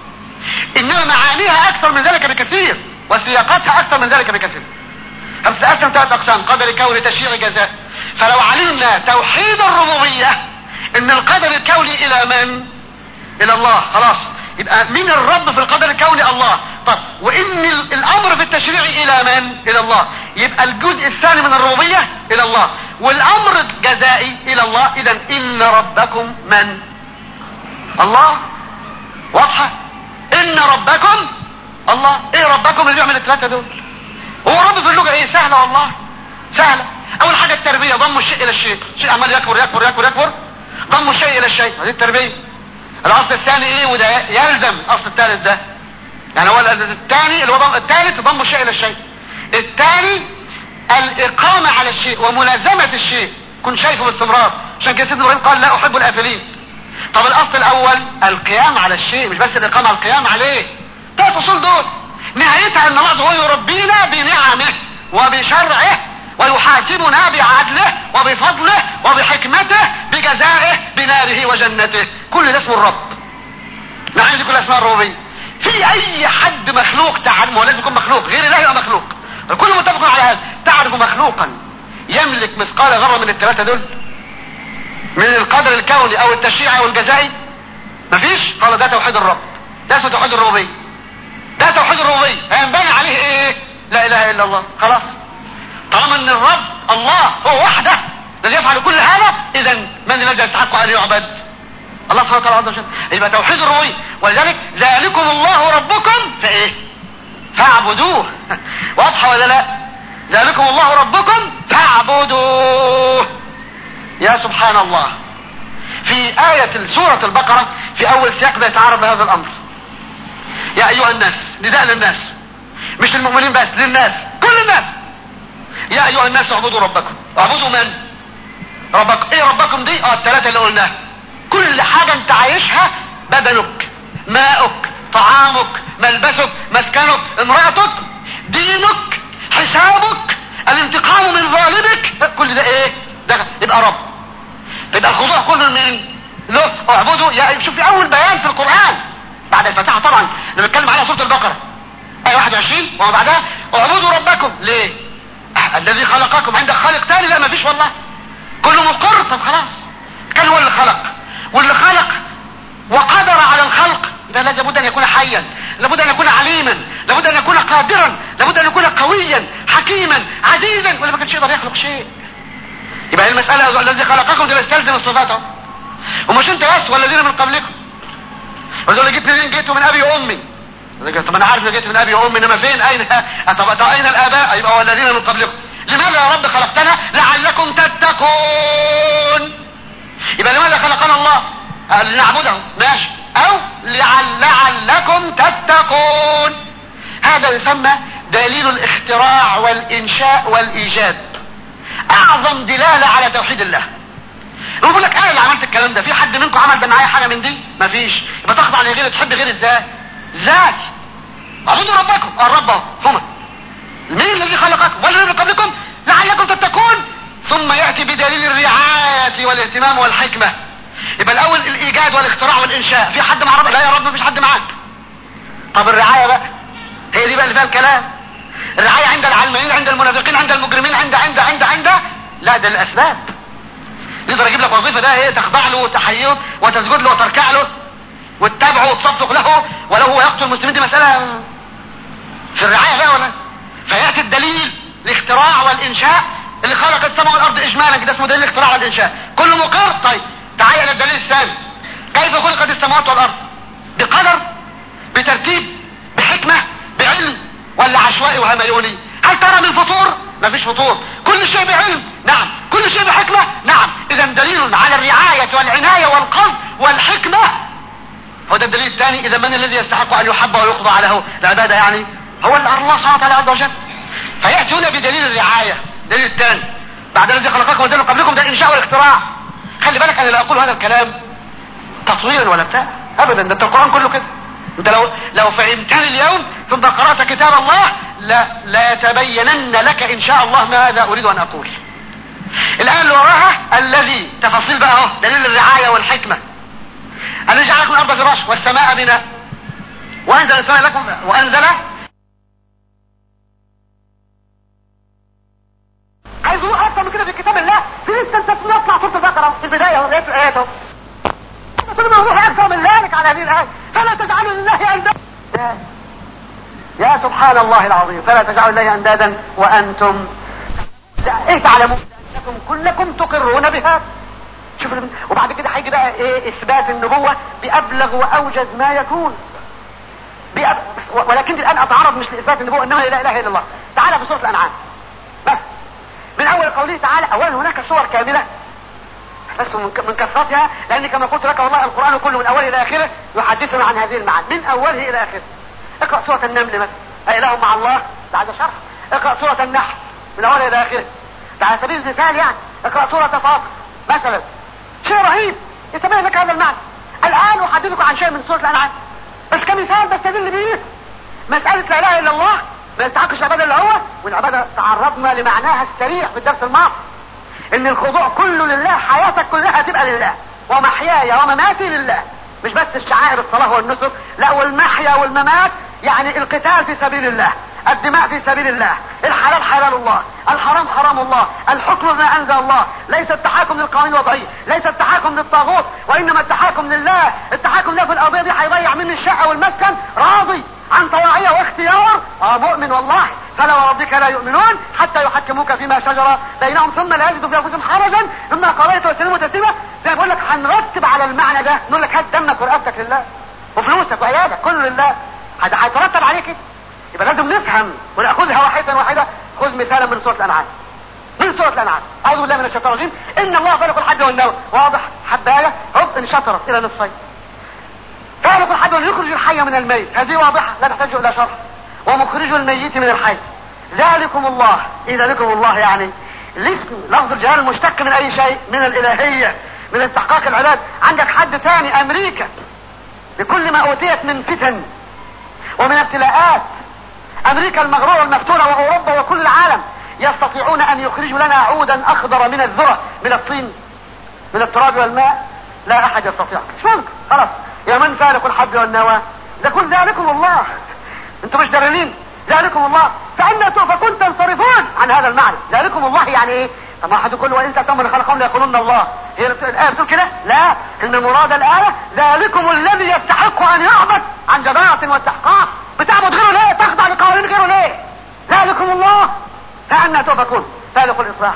انما معانيها اكثر من ذلك بكثير وسياقاتها اكثر من ذلك بكثير فبتتقسم ثلاث اقسام قدر كوني تشريع جزاء فلو علمنا توحيد الربوبية ان القدر الكوني الى من الى الله خلاص يبقى مين الرب في القدر الكوني الله طب وان ال- الامر في التشريع الى من الى الله يبقى الجزء الثاني من الربوبية الى الله والامر الجزائي الى الله اذا ان ربكم من الله واضحة ان ربكم الله ايه ربكم اللي بيعمل الثلاثة دول هو رب في اللغة ايه سهلة والله سهلة اول حاجة التربية ضم الشيء الى الشيء شيء عمال يكبر يكبر يكبر يكبر ضم الشيء الى الشيء هذه التربية الاصل الثاني ايه وده يلزم الاصل الثالث ده يعني هو الثاني اللي هو ضم الثالث ضم الشيء الى الشيء الثاني الاقامة على الشيء وملازمة الشيء كن شايفه باستمرار عشان كده سيدنا ابراهيم قال لا احب الافلين طب الاصل الاول القيام على الشيء مش بس الاقامة على القيام عليه ثلاث اصول دول نهايتها ان الله هو يربينا بنعمه وبشرعه ويحاسبنا بعدله وبفضله وبحكمته بجزائه بناره وجنته كل ده اسمه الرب نعم دي كل اسماء الربوبيه في اي حد مخلوق تعلم هو لازم يكون مخلوق غير الله يبقى مخلوق الكل متفق على هذا تعرف مخلوقا يملك مثقال ذره من الثلاثه دول من القدر الكوني او التشريعي او الجزائي مفيش قال ده توحيد الرب ده اسمه توحيد الربوبيه ده توحيد الربوبيه هينبني عليه ايه لا اله الا الله خلاص طالما ان الرب الله هو وحده الذي يفعل كل هذا اذا من الذي يستحق ان يعبد الله سبحانه وتعالى عز وجل يبقى توحيد الربوبيه ولذلك ذلكم الله ربكم فايه فاعبدوه واضحه ولا لا ذلكم الله ربكم فاعبدوه يا سبحان الله في آية سورة البقرة في أول سياق بيتعرض بهذا الأمر يا أيها الناس نداء للناس مش المؤمنين بس للناس كل الناس يا أيها الناس اعبدوا ربكم اعبدوا من ربكم ايه ربكم دي اه الثلاثة اللي قلناها كل حاجة انت عايشها بدنك ماؤك طعامك ملبسك مسكنك امرأتك دينك حسابك الانتقام من ظالمك كل ده ايه ده يبقى رب يبقى الخضوع كله من له اعبدوا يا شوف في اول بيان في القرآن بعد الفتاحة طبعا لما بتكلم على سورة البقرة ايه 21 وما بعدها اعبدوا ربكم ليه آه، الذي خلقكم عندك خالق تاني لا مفيش والله كله مقر طب خلاص كان هو اللي خلق واللي خلق وقدر على الخلق ده لابد ان يكون حيا لابد ان يكون عليما لابد ان يكون قادرا لابد ان يكون قويا حكيما عزيزا ولا ما كانش يقدر يخلق شيء يبقى المسألة الذي خلقكم ده يستلزم الصفات اهو ومش انت بس والذين من قبلكم ودول جيت منين جيتوا من ابي وامي طب انا عارف ان جيت من ابي وامي انما فين اين طب طب اين الاباء يبقى والذين من قبلكم لماذا يا رب خلقتنا لعلكم تتقون يبقى لماذا خلقنا الله قال لنعبده ماشي او لعل لعلكم تتقون هذا يسمى دليل الاختراع والانشاء والايجاد اعظم دلالة على توحيد الله يقول لك انا اللي عملت الكلام ده في حد منكم عمل ده معايا حاجه من دي مفيش يبقى تخضع لغير تحب غير ازاي ازاي اعبدوا ربكم الرب أهو، هما مين الذي خلقكم والذي من قبلكم لعلكم تتقون ثم ياتي بدليل الرعايه والاهتمام والحكمه يبقى الاول الايجاد والاختراع والانشاء في حد مع رب لا يا رب مفيش حد معاك طب الرعايه بقى هي دي بقى اللي فيها الكلام الرعايه عند العلمانيين عند المنافقين عند المجرمين عند عند عند عند لا ده الاسباب يقدر يجيب لك وظيفه ده ايه تخضع له وتحييه وتسجد له وتركع له وتتابعه وتصفق له ولو هو يقتل المسلمين دي مساله في الرعاية بقى ولا فيأتي الدليل الاختراع والإنشاء اللي خلق السماء والأرض إجمالا كده اسمه دليل الاختراع والإنشاء كله مقر طيب تعال إلى الدليل الثاني كيف خلقت السماوات والأرض بقدر بترتيب بحكمة بعلم ولا عشوائي وهميوني هل ترى من فطور مفيش فطور كل شيء بعلم نعم كل شيء بحكمة نعم اذا دليل على الرعاية والعناية والقصد والحكمة هو ده الدليل الثاني اذا من الذي يستحق ان يحب ويخضع له العبادة يعني هو الله سبحانه وتعالى عز وجل فيأتي هنا بدليل الرعاية الدليل الثاني بعد الذي خلقكم ودل قبلكم ده الانشاء والاختراع خلي بالك انا لا اقول هذا الكلام تصويرا ولا بتاع ابدا ده القرآن كله كده انت لو لو فهمتني اليوم ثم قرأت كتاب الله لا لا يتبينن لك ان شاء الله ماذا اريد ان اقول الآية اللي وراها الذي تفاصيل بقى اهو دليل الرعاية والحكمة الذي جعل لكم الأرض فراشا والسماء بناء وأنزل السماء لكم وأنزل عايز اقول اكتر من كده في كتاب الله في لسه انت تطلع سوره البقره في البدايه اهو لقيت الايات اهو كل ما يروح اكثر من ذلك على هذه الايه فلا تجعلوا لله اندادا يا سبحان الله العظيم فلا تجعلوا لله اندادا وانتم ايه تعلمون انكم كلكم تقرون بها شوف وبعد كده هيجي بقى ايه اثبات النبوة بابلغ واوجز ما يكون بأب... ولكن الان اتعرض مش لاثبات النبوة انما لا اله الا الله تعالى في سورة الانعام بس من اول قوله تعالى اولا هناك صور كاملة بس من من كثرتها لان كما قلت لك والله القرآن كله من اوله الى اخره يحدثنا عن هذه المعاني من اوله الى اخره اقرأ سورة النمل مثلا أإله مع الله بعد شرح اقرأ سورة النحل من أولها إلى آخره ده على سبيل المثال يعني اقرأ سورة فاطر مثلا شيء رهيب يتبين لك هذا المعنى الآن أحدثك عن شيء من سورة الأنعام بس كمثال بستدل به مسألة لا إله إلا الله ما يستحقش العبادة إلا هو والعبادة تعرضنا لمعناها السريع في الدرس الماضي إن الخضوع كله لله حياتك كلها تبقى لله ومحياي ومماتي لله مش بس الشعائر الصلاة والنسك لا والمحيا والممات يعني القتال في سبيل الله الدماء في سبيل الله الحلال حلال الله الحرام حرام الله الحكم بما انزل الله ليس التحاكم للقوانين الوضعيه ليس التحاكم للطاغوت وانما التحاكم لله التحاكم له في القضيه دي هيضيع مني الشقه والمسكن راضي عن طواعيه واختيار اه مؤمن والله فلا وربك لا يؤمنون حتى يحكموك فيما شجر بينهم ثم لا يجدوا في انفسهم حرجا مما قضيت وسلموا تسليما زي ما بقول لك هنرتب على المعنى ده نقول لك هات دمك ورقبتك لله وفلوسك وعيالك كله لله هذا هيترتب عليه كده يبقى لازم نفهم وناخذها واحده واحده خذ مثالا من سوره الانعام من سوره الانعام اعوذ بالله من الشيطان الرجيم ان الله خلق الحج والنوى واضح حبايه هوب انشطرت الى نصفين خالق الحج يخرج الحي من الميت هذه واضحه لا تحتاج الى شرح ومخرج الميت من الحي ذلكم الله ايه ذلكم الله يعني الاسم لفظ الجلال المشتق من اي شيء من الالهيه من استحقاق العباد عندك حد ثاني امريكا بكل ما اوتيت من فتن ومن ابتلاءات امريكا المغرورة المفتونة واوروبا وكل العالم يستطيعون ان يخرجوا لنا عودا اخضر من الذرة من الطين من التراب والماء لا احد يستطيع مش ممكن خلاص يا من فارق الحب والنوى ده كل ذلكم الله انتم مش دارين ذلكم الله فأنا تؤفكون تنصرفون عن هذا المعنى ذلكم الله يعني ايه طب ما حد يقول وان تأتوا من خلقهم ليقولون الله هي الآية بتقول كده لا ان مراد الآية ذلكم الذي يستحق ان يعبد عن جدارة واستحقاق بتعبد غيره ليه تخضع لقوانين غيره ليه ذلكم الله فأنا تؤفكون فالق الإصباح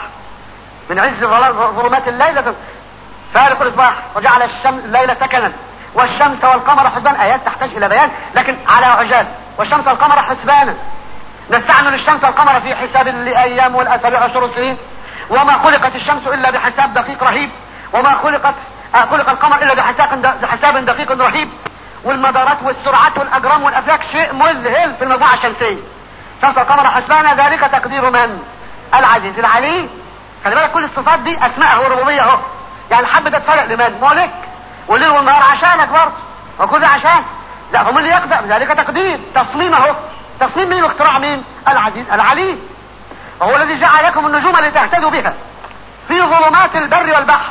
من عز ظلمات الليلة فالق الإصباح وجعل الشمس الليل سكنا والشمس والقمر حسبان آيات تحتاج إلى بيان لكن على عجال والشمس والقمر حسبانا نستعمل الشمس والقمر في حساب الأيام والأسابيع والشهور والسنين وما خلقت الشمس إلا بحساب دقيق رهيب وما خلقت آه خلق القمر إلا بحساب بحساب دقيق رهيب والمدارات والسرعات والأجرام والأفلاك شيء مذهل في المجموعة الشمسية شمس والقمر حسبانا ذلك تقدير من؟ العزيز العليم خلي بالك كل الصفات دي أسماء وربوبية أهو يعني الحب ده اتفرق لمن؟ ملك والليل والنهار عشانك برضه وكل عشان لا هم اللي يقدر ذلك تقدير تصميم اهو تصميم مين واختراع مين العزيز العليم وهو الذي جعل لكم النجوم لتهتدوا بها في ظلمات البر والبحر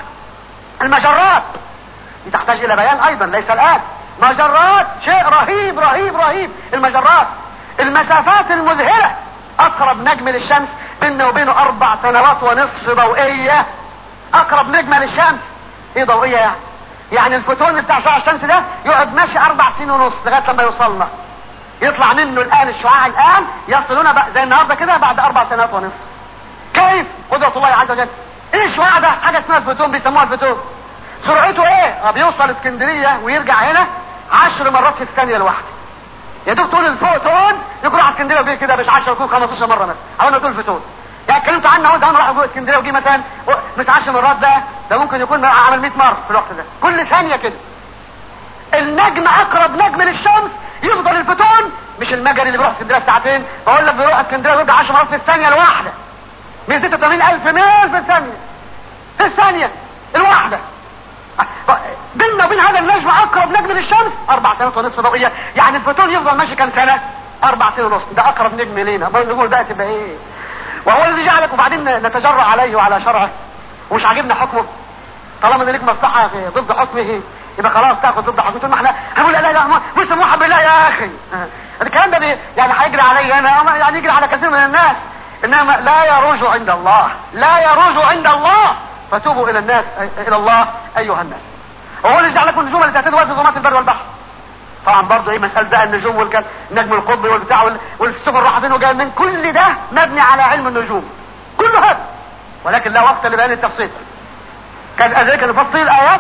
المجرات دي تحتاج الى بيان ايضا ليس الان مجرات شيء رهيب رهيب رهيب المجرات المسافات المذهلة اقرب نجم للشمس بيننا وبينه اربع سنوات ونصف ضوئية اقرب نجم للشمس ايه ضوئية يعني يعني الفوتون بتاع شعاع الشمس ده يقعد ماشي اربع سنين ونص لغايه لما يوصلنا يطلع منه الان الشعاع الان يصلون بقى زي النهارده كده بعد اربع سنوات ونصف كيف قدرة الله عز وجل ايه الشعاع ده حاجة اسمها الفوتون بيسموها الفوتون سرعته ايه اه بيوصل اسكندرية ويرجع هنا عشر مرات في الثانية الواحدة يا دوب تقول الفوتون يكون على اسكندريه وجه كده مش 10 يكون 15 مره مثلا او انا تقول الفوتون يعني اتكلمت عنه اهو زمان راح جوه اسكندريه وجي مثلا مش 10 مرات ده ده ممكن يكون عمل 100 مره في الوقت ده كل ثانيه كده النجم اقرب نجم للشمس يفضل الفوتون مش المجري اللي بيروح اسكندريه ساعتين بقول لك بيروح اسكندريه ويرجع 10 مرات في الثانيه الواحده 186000 ميل في الثانيه في الثانيه الواحده بيننا وبين هذا النجم اقرب نجم للشمس اربع سنوات ونصف ضوئيه يعني الفوتون يفضل ماشي كام سنه اربع سنين ونص ده اقرب نجم لينا نقول بقى تبقى ايه وهو الذي جعلك وبعدين نتجرأ عليه وعلى شرعه ومش عاجبنا حكمه طالما ان ليك مصلحه في ضد حكمه يبقى خلاص تاخد ضد حكمه ما احنا هنقول لا لا لا مسلم واحد بالله يا اخي الكلام ده بي يعني هيجري علي انا يعني يجري على كثير من الناس انما لا يروج عند الله لا يروج عند الله فتوبوا الى الناس الى الله ايها الناس هو اللي جعل لكم النجوم اللي تهتدوا في ظلمات البر والبحر طبعا برضه ايه مسألة بقى النجوم والنجم القطبي والبتاع والسفن راح فين وجاي من كل ده مبني على علم النجوم كله هذا ولكن لا وقت لبيان التفصيل كان ذلك نفصل الايات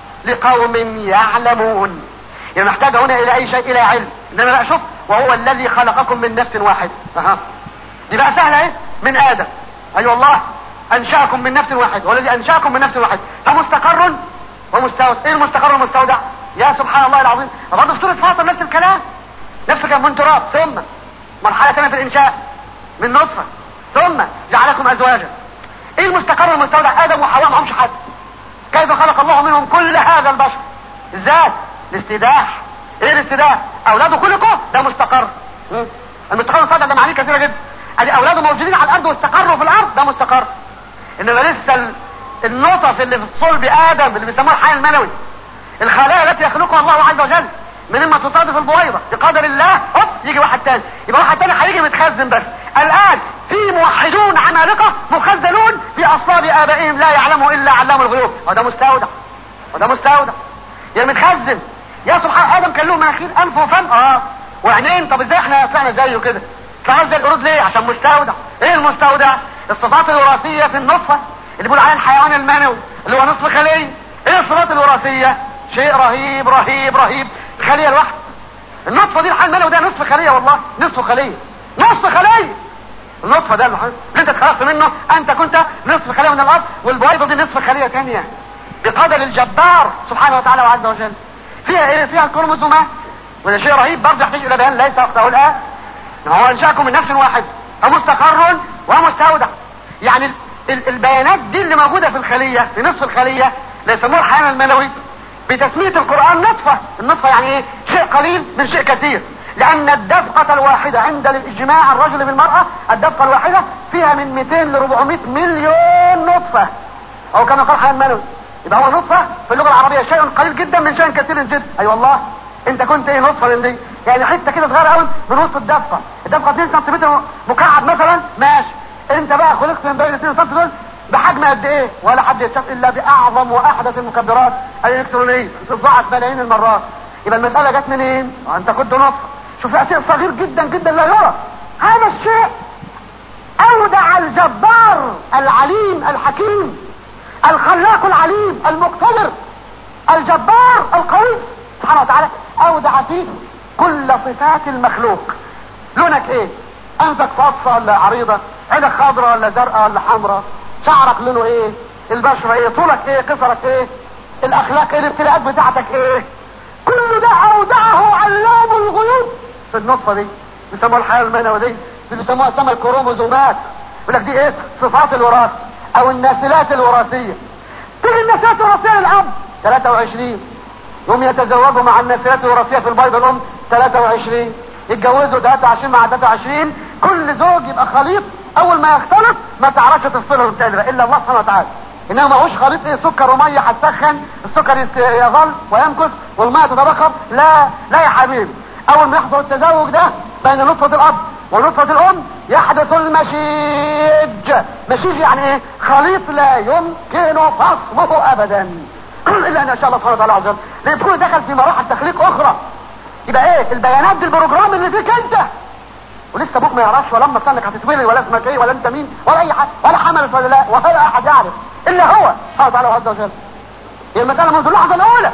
لقوم يعلمون يعني محتاجة هنا الى اي شيء الى علم انما لا شوف وهو الذي خلقكم من نفس واحد اها دي بقى سهلة ايه من ادم اي أيوة والله انشاكم من نفس واحد والذي انشاكم من نفس واحد فمستقر ومستودع ايه المستقر والمستودع يا سبحان الله العظيم برضه في سوره فاطر نفس الكلام نفس الكلام من تراب ثم مرحله ثانيه في الانشاء من نطفه ثم جعلكم ازواجا ايه المستقر والمستودع ادم وحواء معهمش حد كيف خلق الله منهم كل هذا البشر ازاي الاستداح ايه الاستداح اولاده خلقوا ده مستقر المستقر والمستودع ده معاني كثيره جدا ادي اولاده موجودين على الارض واستقروا في الارض ده مستقر انما لسه النطف اللي في صلب ادم اللي بيسموها الحياه المنوي الخلايا التي يخلقها الله عز وجل من اما تصادف البويضه بقدر الله هوب يجي واحد تاني يبقى واحد تاني هيجي متخزن بس الان في موحدون عمالقه مخزنون في اصلاب ابائهم لا يعلمه الا علام الغيوب وده مستودع وده مستودع يا متخزن يا سبحان ادم كان له مناخير انف وفم اه وعينين طب ازاي احنا طلعنا زيه كده طلعنا زي القرود ليه عشان مستودع ايه المستودع الصفات الوراثيه في النطفه اللي بيقول عليها الحيوان المنوي اللي هو نصف خليه ايه الصفات الوراثيه شيء رهيب رهيب رهيب الخليه الواحده النطفه دي الحيوان المنوي ده نصف خليه والله نصف خليه نصف خليه النطفه ده اللي انت اتخلقت منه انت كنت نصف خليه من الارض والبويضه دي نصف خليه ثانيه بقدر الجبار سبحانه وتعالى وعز وجل فيها ايه فيها الكروموسومات وده شيء رهيب برضه يحتاج الى بيان ليس وقته الان هو انشاكم من نفس واحد فمستقر ومستودع يعني البيانات دي اللي موجودة في الخلية في نصف الخلية اللي يسموها الحيوان المنوي بتسمية القرآن نطفة النطفة يعني ايه شيء قليل من شيء كثير لان الدفقة الواحدة عند الاجماع الرجل بالمرأة الدفقة الواحدة فيها من 200 ل 400 مليون نطفة او كما قال حيوان منوي يبقى هو نطفة في اللغة العربية شيء قليل جدا من شيء كثير جدا اي أيوة والله انت كنت ايه نطفة من دي يعني حتة كده صغيرة قوي من وسط الدفقة الدفقة 2 سم مكعب مثلا ماشي انت بقى خلقت من بين 2 سم دول بحجم قد ايه ولا حد يتشاف الا باعظم واحدث المكبرات الالكترونيه تتضاعف ملايين المرات يبقى المساله جت منين انت كنت نطفه شوف شيء صغير جدا جدا لا يرى هذا الشيء اودع الجبار العليم الحكيم الخلاق العليم المقتدر الجبار القوي سبحانه وتعالى اودع فيه كل صفات المخلوق لونك ايه انفك فاصة ولا عريضة عينك خضراء ولا زرقاء ولا حمراء شعرك لونه ايه البشرة ايه طولك ايه قصرك ايه الاخلاق ايه الابتلاءات بتاعتك ايه كل ده اودعه علام الغيوب في النطفة دي بيسموها الحياة المنوي دي دي بيسموها سما الكروموزومات يقول لك دي ايه صفات الوراثة او الناسلات الوراثية تيجي الناسلات الوراثية للاب 23 يوم يتزوجوا مع الناسلات الوراثية في البيض الام 23 يتجوزوا 23 مع 23 كل زوج يبقى خليط اول ما يختلط ما تعرفش تفصلهم تاني الا الله سبحانه وتعالى انما معهوش خليط ايه سكر وميه هتسخن السكر يظل ويمكث والميه تتبخر لا لا يا حبيبي اول ما يحصل التزوج ده بين نطفه الاب ونطفه الام يحدث المشيج مشيج يعني ايه خليط لا يمكن فصله ابدا الا ان شاء الله سبحانه وتعالى عز وجل لان يكون دخل في مراحل تخليق اخرى يبقى ايه البيانات دي البروجرام اللي فيك انت ولسه ابوك ما يعرفش ولا امك انك هتتولد ولا اسمك ايه ولا انت مين ولا اي حد ولا حملت ولا لا ولا احد يعرف الا هو سبحانه وتعالى عز وجل هي المساله منذ اللحظه الاولى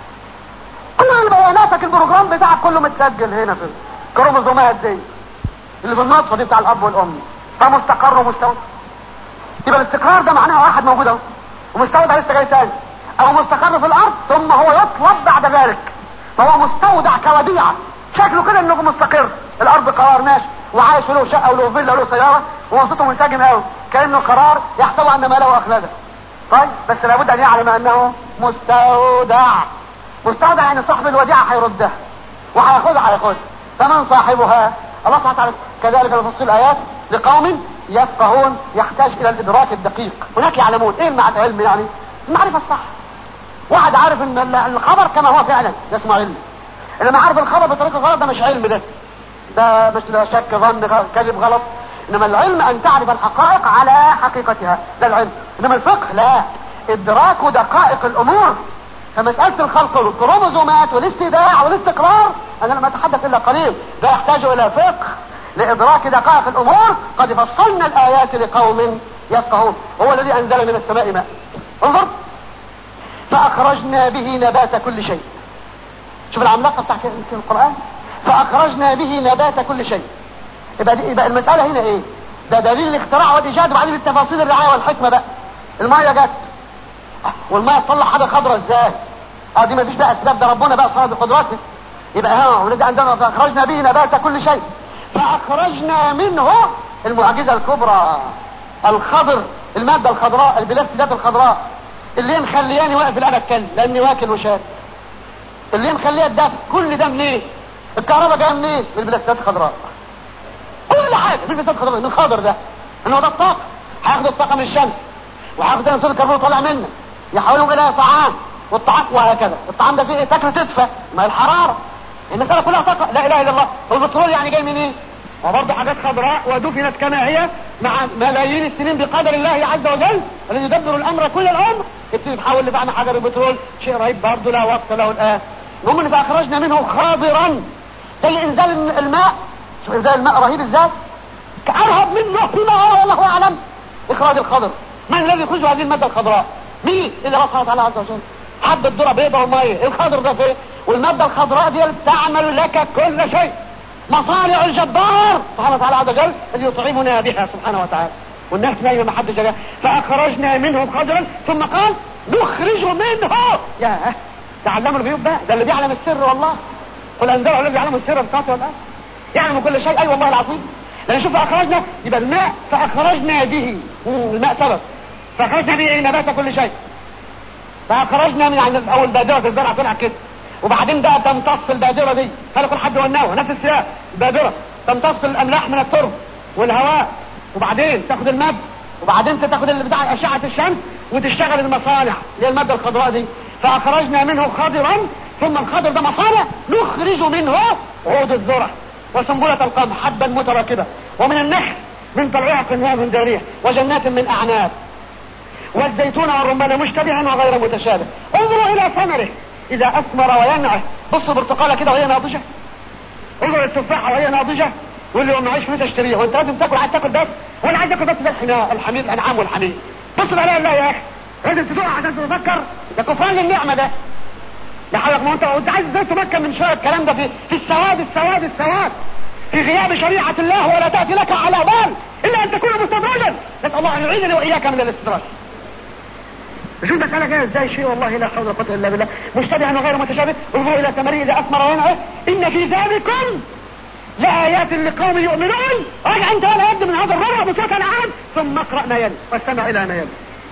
كل بياناتك البروجرام بتاعك كله متسجل هنا في الكروموزومات دي اللي في النطفه دي بتاع الاب والام فمستقر ومستودع يبقى الاستقرار ده معناه واحد موجود اهو ومستودع لسه جاي تاني او مستقر في الارض ثم هو يطلب بعد ذلك فهو مستودع كوديعه شكله كده انه مستقر الارض قرار ماشي وعايش له شقه وله فيلا وله سياره ومبسوط منسجم قوي كانه قرار يحتوي ان ماله اخلده طيب بس لابد ان يعلم انه مستودع مستودع يعني صاحب الوديعه هيردها وهياخدها هياخدها فمن صاحبها الله سبحانه وتعالى كذلك نفصل الايات لقوم يفقهون يحتاج الى الادراك الدقيق هناك يعلمون ايه مع العلم يعني المعرفه الصح واحد عارف ان الخبر كما هو فعلا ده اسمه علم انما عارف الخبر بطريقه غلط ده مش علم ده ده مش ده شك ظن كذب غلط انما العلم ان تعرف الحقائق على حقيقتها ده العلم انما الفقه لا ادراك دقائق الامور فمسألة الخلق والكروموزومات والاستيداع والاستقرار انا لم اتحدث الا قليل ده يحتاج الى فقه لادراك دقائق الامور قد فصلنا الايات لقوم يفقهون هو الذي انزل من السماء ماء انظر فاخرجنا به نبات كل شيء شوف العملاقة بتاع القرآن فأخرجنا به نبات كل شيء يبقى, دي يبقى المسألة هنا ايه ده دليل الاختراع والإيجاد وبعدين التفاصيل الرعاية والحكمة بقى المية جت والمية تطلع حاجة خضراء ازاي اه دي مفيش بقى اسباب ده ربنا بقى صار بقدرته يبقى ها ولدي عندنا فأخرجنا به نبات كل شيء فأخرجنا منه المعجزة الكبرى الخضر المادة الخضراء البلاستيدات الخضراء اللي مخلياني واقف الان اتكلم لاني واكل وشارب اللي مخليها الدفع كل ده منين الكهرباء جايه منين من البلاستيكات الخضراء كل حاجه في البلاستيكات الخضراء من الخضر ده ان هو ده الطاقه هياخد الطاقه من الشمس وهياخد عنصر الكربون طالع منه يحولهم الى طعام والطعام وهكذا الطعام ده فيه ايه تاكله تدفى ما الحراره المساله كلها طاقه لا اله الا الله والبترول يعني جاي منين إيه؟ وبرضه حاجات خضراء ودفنت كما هي مع ملايين السنين بقدر الله عز وجل الذي يدبر الامر كل الامر يبتدي تحول لبعض حجر البترول شيء رهيب برضه لا وقت له الان المهم ان فاخرجنا منه خاضرا زي انزال الماء شوف انزال الماء رهيب ازاي ارهب منه فيما هو والله اعلم اخراج الخضر من الذي يخرج هذه الماده الخضراء مين اللي الله سبحانه وتعالى عز وجل حبة ذرة بيضاء ومية الخضر ده فين والمادة الخضراء دي تعمل لك كل شيء مصانع الجبار سبحانه وتعالى عز وجل اللي يطعمنا بها سبحانه وتعالى والناس نايمة ما حدش جاء فأخرجنا منهم خضرا ثم قال نخرج منه يا تعلموا الغيوب بقى ده اللي بيعلم السر والله قل انزله الذي يعلم السر بتاعته والله يعلم كل شيء اي والله العظيم لان شوف فاخرجنا يبقى الماء فاخرجنا به الماء سبب فاخرجنا به نبات كل شيء فاخرجنا من عند اول بادره الزرع طلع كده وبعدين بقى تمتص البادره دي خلي كل حد يوناها نفس السياق بادره تمتص الاملاح من الترب والهواء وبعدين تاخد الماء وبعدين تاخد اللي بتاع اشعه الشمس وتشتغل المصانع اللي هي الماده الخضراء دي فاخرجنا منه خضرا ثم الخضر ده مصانع نخرج منه عود الذره وسنبلة القمح حبا متراكبة ومن النخل من طلعها قنوان دارية وجنات من أعناب والزيتون والرمان مشتبها وغير متشابه انظروا إلى ثمره إذا أثمر وينعه بصوا برتقالة كده وهي ناضجة انظروا التفاحة وهي ناضجة واللي ما معيش فلوس اشتريها وانت لازم تاكل عايز تاكل بس وانا عايز اكل بس ده الحمير الحمير الانعام والحمير بص لا لا يا اخي لازم تدوق عشان تتذكر ده كفران للنعمه ده يا حضرتك ما انت انت عايز ازاي تمكن من شويه الكلام ده في في السواد السواد السواد في غياب شريعه الله ولا تاتي لك على بال الا ان تكون مستدرجا نسال الله ان يعينني واياك من الاستدراج شوف المسألة جاية ازاي شيء والله لا حول ولا قوة الا بالله مشتبها وغير متشابه انظروا الى ثمره اذا اثمر وينعه ان في ذلكم لآيات لقوم يؤمنون راجع انت ولا يد من هذا الربع بصوت العام ثم اقرأ ما يلي واستمع الى ما يلي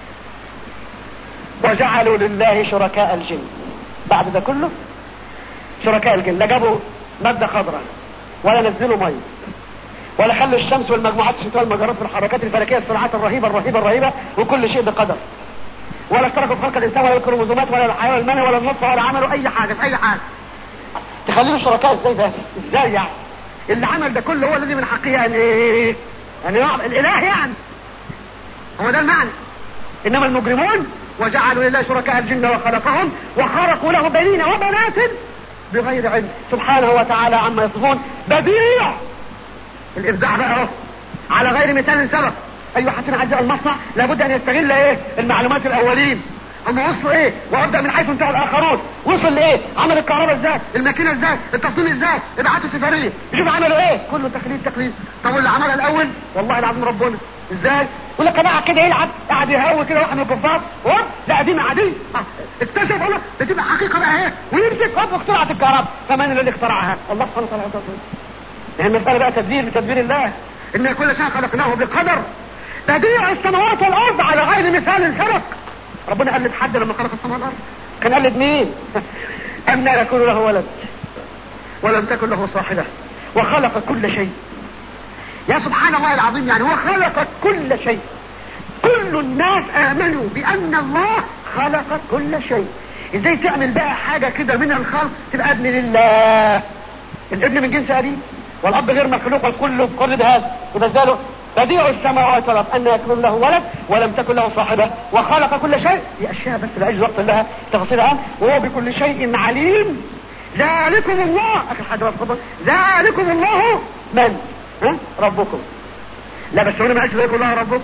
وجعلوا لله شركاء الجن بعد ده كله شركاء الجن لا جابوا مادة خضراء ولا نزلوا مية ولا خلوا الشمس والمجموعات الشتاء والمجرات في الحركات الفلكية السرعات الرهيبة الرهيبة الرهيبة وكل شيء بقدر ولا اشتركوا في خلق الانسان ولا الكروموزومات ولا الحياة والمنى ولا النطفة ولا عملوا اي حاجة في اي حاجة تخليهم شركاء ازاي ده ازاي يعني اللي عمل ده كله هو الذي من حقه ان ايه ان يعبد الاله يعني هو ده المعنى انما المجرمون وجعلوا لله شركاء الجن وخلقهم وخرقوا له بنين وبنات بغير علم سبحانه وتعالى عما يصفون بديع الابداع بقى اهو على غير مثال سبق ايوه حسن عزاء المصنع لابد ان يستغل ايه المعلومات الاولين هم وصلوا ايه وابدا من حيث انتهى الاخرون وصل لايه عمل الكهرباء ازاي الماكينه ازاي التصميم ازاي ابعاته سفريه شوف عملوا ايه كله تقليد تقليد طب واللي عملها الاول والله العظيم ربنا ازاي يقول لك انا قاعد كده يلعب قاعد يهوي كده واحد من الكفار هوب لا دي عاديه آه. اكتشف الله ده تبقى حقيقه بقى اهي ويمسك هوب اخترعت الكهرباء فمن الذي اخترعها الله سبحانه وتعالى هي المساله بقى تدبير بتدبير الله ان كل شيء خلقناه بقدر بديع السماوات والارض على غير مثال سبق ربنا قلد حد لما خلق السماء والارض كان قلد مين ان يكون له ولد ولم تكن له صاحبه وخلق كل شيء يا سبحان الله العظيم يعني هو خلق كل شيء كل الناس امنوا بان الله خلق كل شيء ازاي تعمل بقى حاجه كده من الخلق تبقى ابن لله الابن من جنس ابيه والاب غير مخلوق والكل كل ده هذا يبقى ازاي بديع السماوات والارض ان يكون له ولد ولم تكن له صاحبه وخلق كل شيء دي اشياء بس لا يجوز وقت لها تفاصيلها وهو بكل شيء عليم ذلكم الله اخر حاجه بقى اتفضل ذلكم الله من ها ربكم لا بس هنا ما قالش ذلكم الله ربكم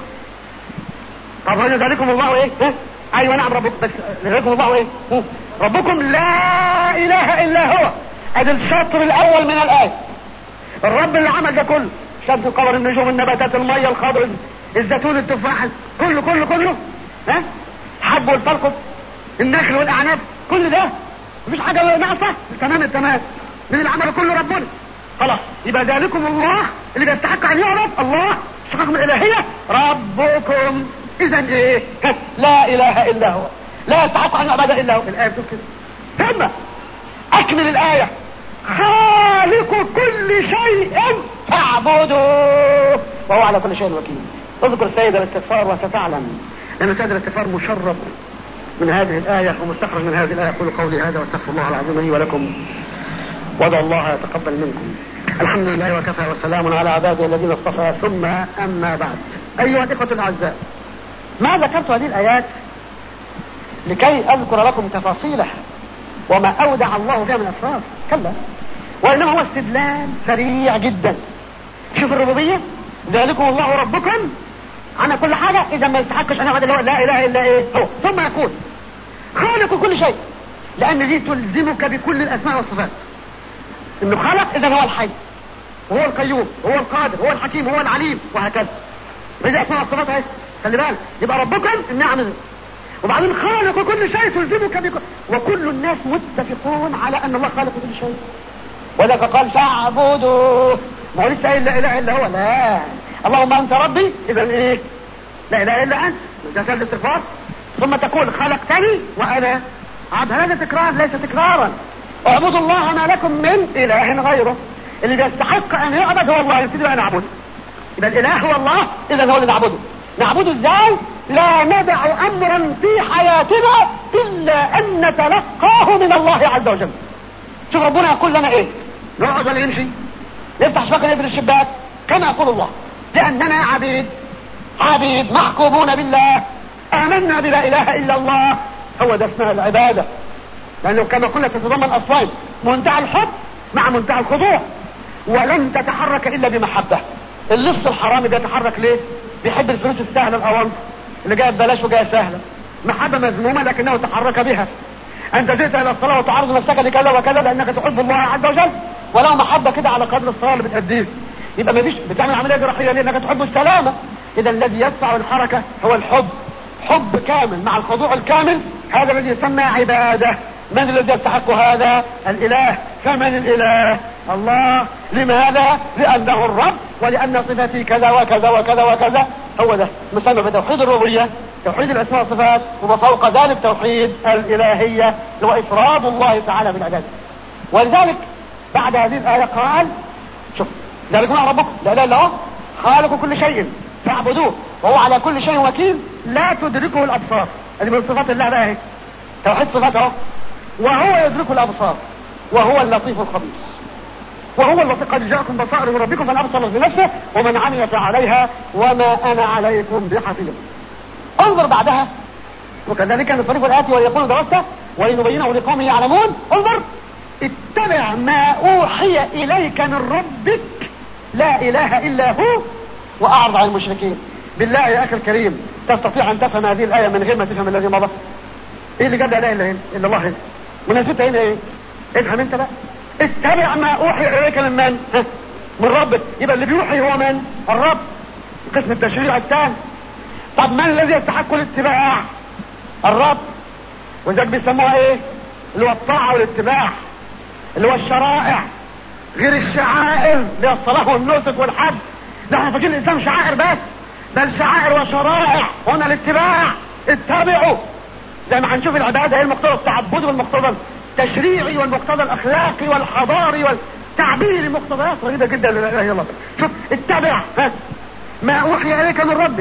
طب هنا ذلكم الله ايه ها ايوه نعم ربكم بس ذلكم الله ايه ها؟ ربكم لا اله الا هو ادي الشطر الاول من الايه الرب اللي عمل ده كله شمس القمر النجوم النباتات الميه الخضر الزيتون التفاح كله كله كله ها حب والفلقط النخل والاعناب كل ده مفيش حاجه ناقصه تمام التمام من العمل كله ربنا خلاص يبقى ذلكم الله اللي بيستحق ان يعرف الله استحقاق من الالهيه ربكم اذا ايه لا اله الا هو لا يستحق ان يعبد الا هو الايه بتقول كده ثم اكمل الايه خالق كل شيء فاعبدوه وهو على كل شيء وكيل اذكر سيد الاستغفار وستعلم لان سيد الاستغفار مشرب من هذه الآية ومستخرج من هذه الآية أقول قولي هذا واستغفر الله العظيم لي ولكم وادعوا الله يتقبل منكم الحمد لله وكفى وسلام على عباده الذين اصطفى ثم أما بعد أيها الإخوة الأعزاء ما ذكرت هذه الآيات لكي أذكر لكم تفاصيلها وما أودع الله فيها من أسرار كلا وإنما هو استدلال سريع جدا شوف الربوبية ذلكم الله ربكم عن كل حاجة إذا ما يستحقش أن يعبد اللي هو لا إله إلا إيه هو ثم يقول خالق كل شيء لأن دي تلزمك بكل الأسماء والصفات إنه خلق إذا هو الحي وهو القيوم وهو القادر وهو الحكيم وهو العليم وهكذا فإذا أسماء والصفات أهي خلي بالك يبقى ربكم النعم وبعدين خالق كل شيء تلزمك بكل وكل الناس متفقون على أن الله خالق كل شيء ولك قال فاعبدوا ما هو لسه قايل لا اله الا هو لا اللهم انت ربي اذا ايه لا اله الا انت ده سبب الاستغفار ثم تقول خلقتني وانا عبد هذا تكرار ليس تكرارا اعبدوا الله ما لكم من اله غيره اللي بيستحق ان يعبد هو الله يبتدي بقى نعبده يبقى الاله هو الله اذا هو اللي نعبده نعبده ازاي لا ندع امرا في حياتنا الا ان نتلقاه من الله عز وجل شوف ربنا يقول لنا ايه نقعد ولا نمشي نفتح شباك نقفل الشباك كما يقول الله لاننا عبيد عبيد محكومون بالله امنا بلا اله الا الله هو ده اسمها العباده لانه كما قلنا تتضمن اصلين منتهى الحب مع منتهى الخضوع ولن تتحرك الا بمحبه اللص الحرامي بيتحرك ليه بيحب الفلوس السهله الاوانط اللي جايه ببلاش وجايه سهله محبه مذمومه لكنه تحرك بها انت جئت الى الصلاه وتعرض نفسك لكذا وكذا لانك تحب الله عز وجل ولو محبه كده على قدر الصلاه اللي بتأديه يبقى ما فيش بتعمل عمليه جراحيه ليه لانك تحب السلامه اذا الذي يدفع الحركه هو الحب حب كامل مع الخضوع الكامل هذا الذي يسمى عباده من الذي يستحق هذا الاله فمن الاله الله لماذا لانه الرب ولان صفته كذا وكذا وكذا وكذا هو ده مسمى بتوحيد الربوبيه توحيد الاسماء والصفات وفوق ذلك توحيد الالهيه هو افراد الله تعالى بالعباده ولذلك بعد هذه الايه قال شوف ذلك مع ربكم لا لا لا خالق كل شيء فاعبدوه وهو على كل شيء وكيل لا تدركه الابصار هذه من صفات الله بقى اهي توحيد صفات اهو وهو يدرك الابصار وهو اللطيف الخبير وهو اللطيف قد جاءكم بصائر من ربكم فلا ابصر في نفسه ومن عمل فعليها وما انا عليكم بحفيظ انظر بعدها وكذلك نصرف الآتي ويقول درسته ولنبينه لقوم يعلمون انظر اتبع ما اوحي اليك من ربك لا اله الا هو واعرض عن المشركين بالله يا اخي الكريم تستطيع ان تفهم هذه الايه من غير ما تفهم الذي مضى ايه اللي جاب لا اله الا هنا الا الله هنا مناسبتها هنا ايه افهم انت بقى اتبع ما اوحي اليك من من ها؟ من ربك يبقى اللي بيوحي هو من الرب قسم التشريع الثاني طب من الذي يستحق الاتباع الرب وذلك بيسموها ايه اللي هو الطاعه والاتباع اللي هو الشرائع غير الشعائر اللي هي الصلاه والنسك والحج ده احنا فاكرين الاسلام شعائر بس بل شعائر وشرائع هنا الاتباع اتبعوا زي ما هنشوف العباده ايه المقتضى التعبدي والمقتضى التشريعي والمقتضى الاخلاقي والحضاري والتعبيري مقتضيات رهيبه جدا لا اله الا الله شوف اتبع ها ما اوحي اليك من ربك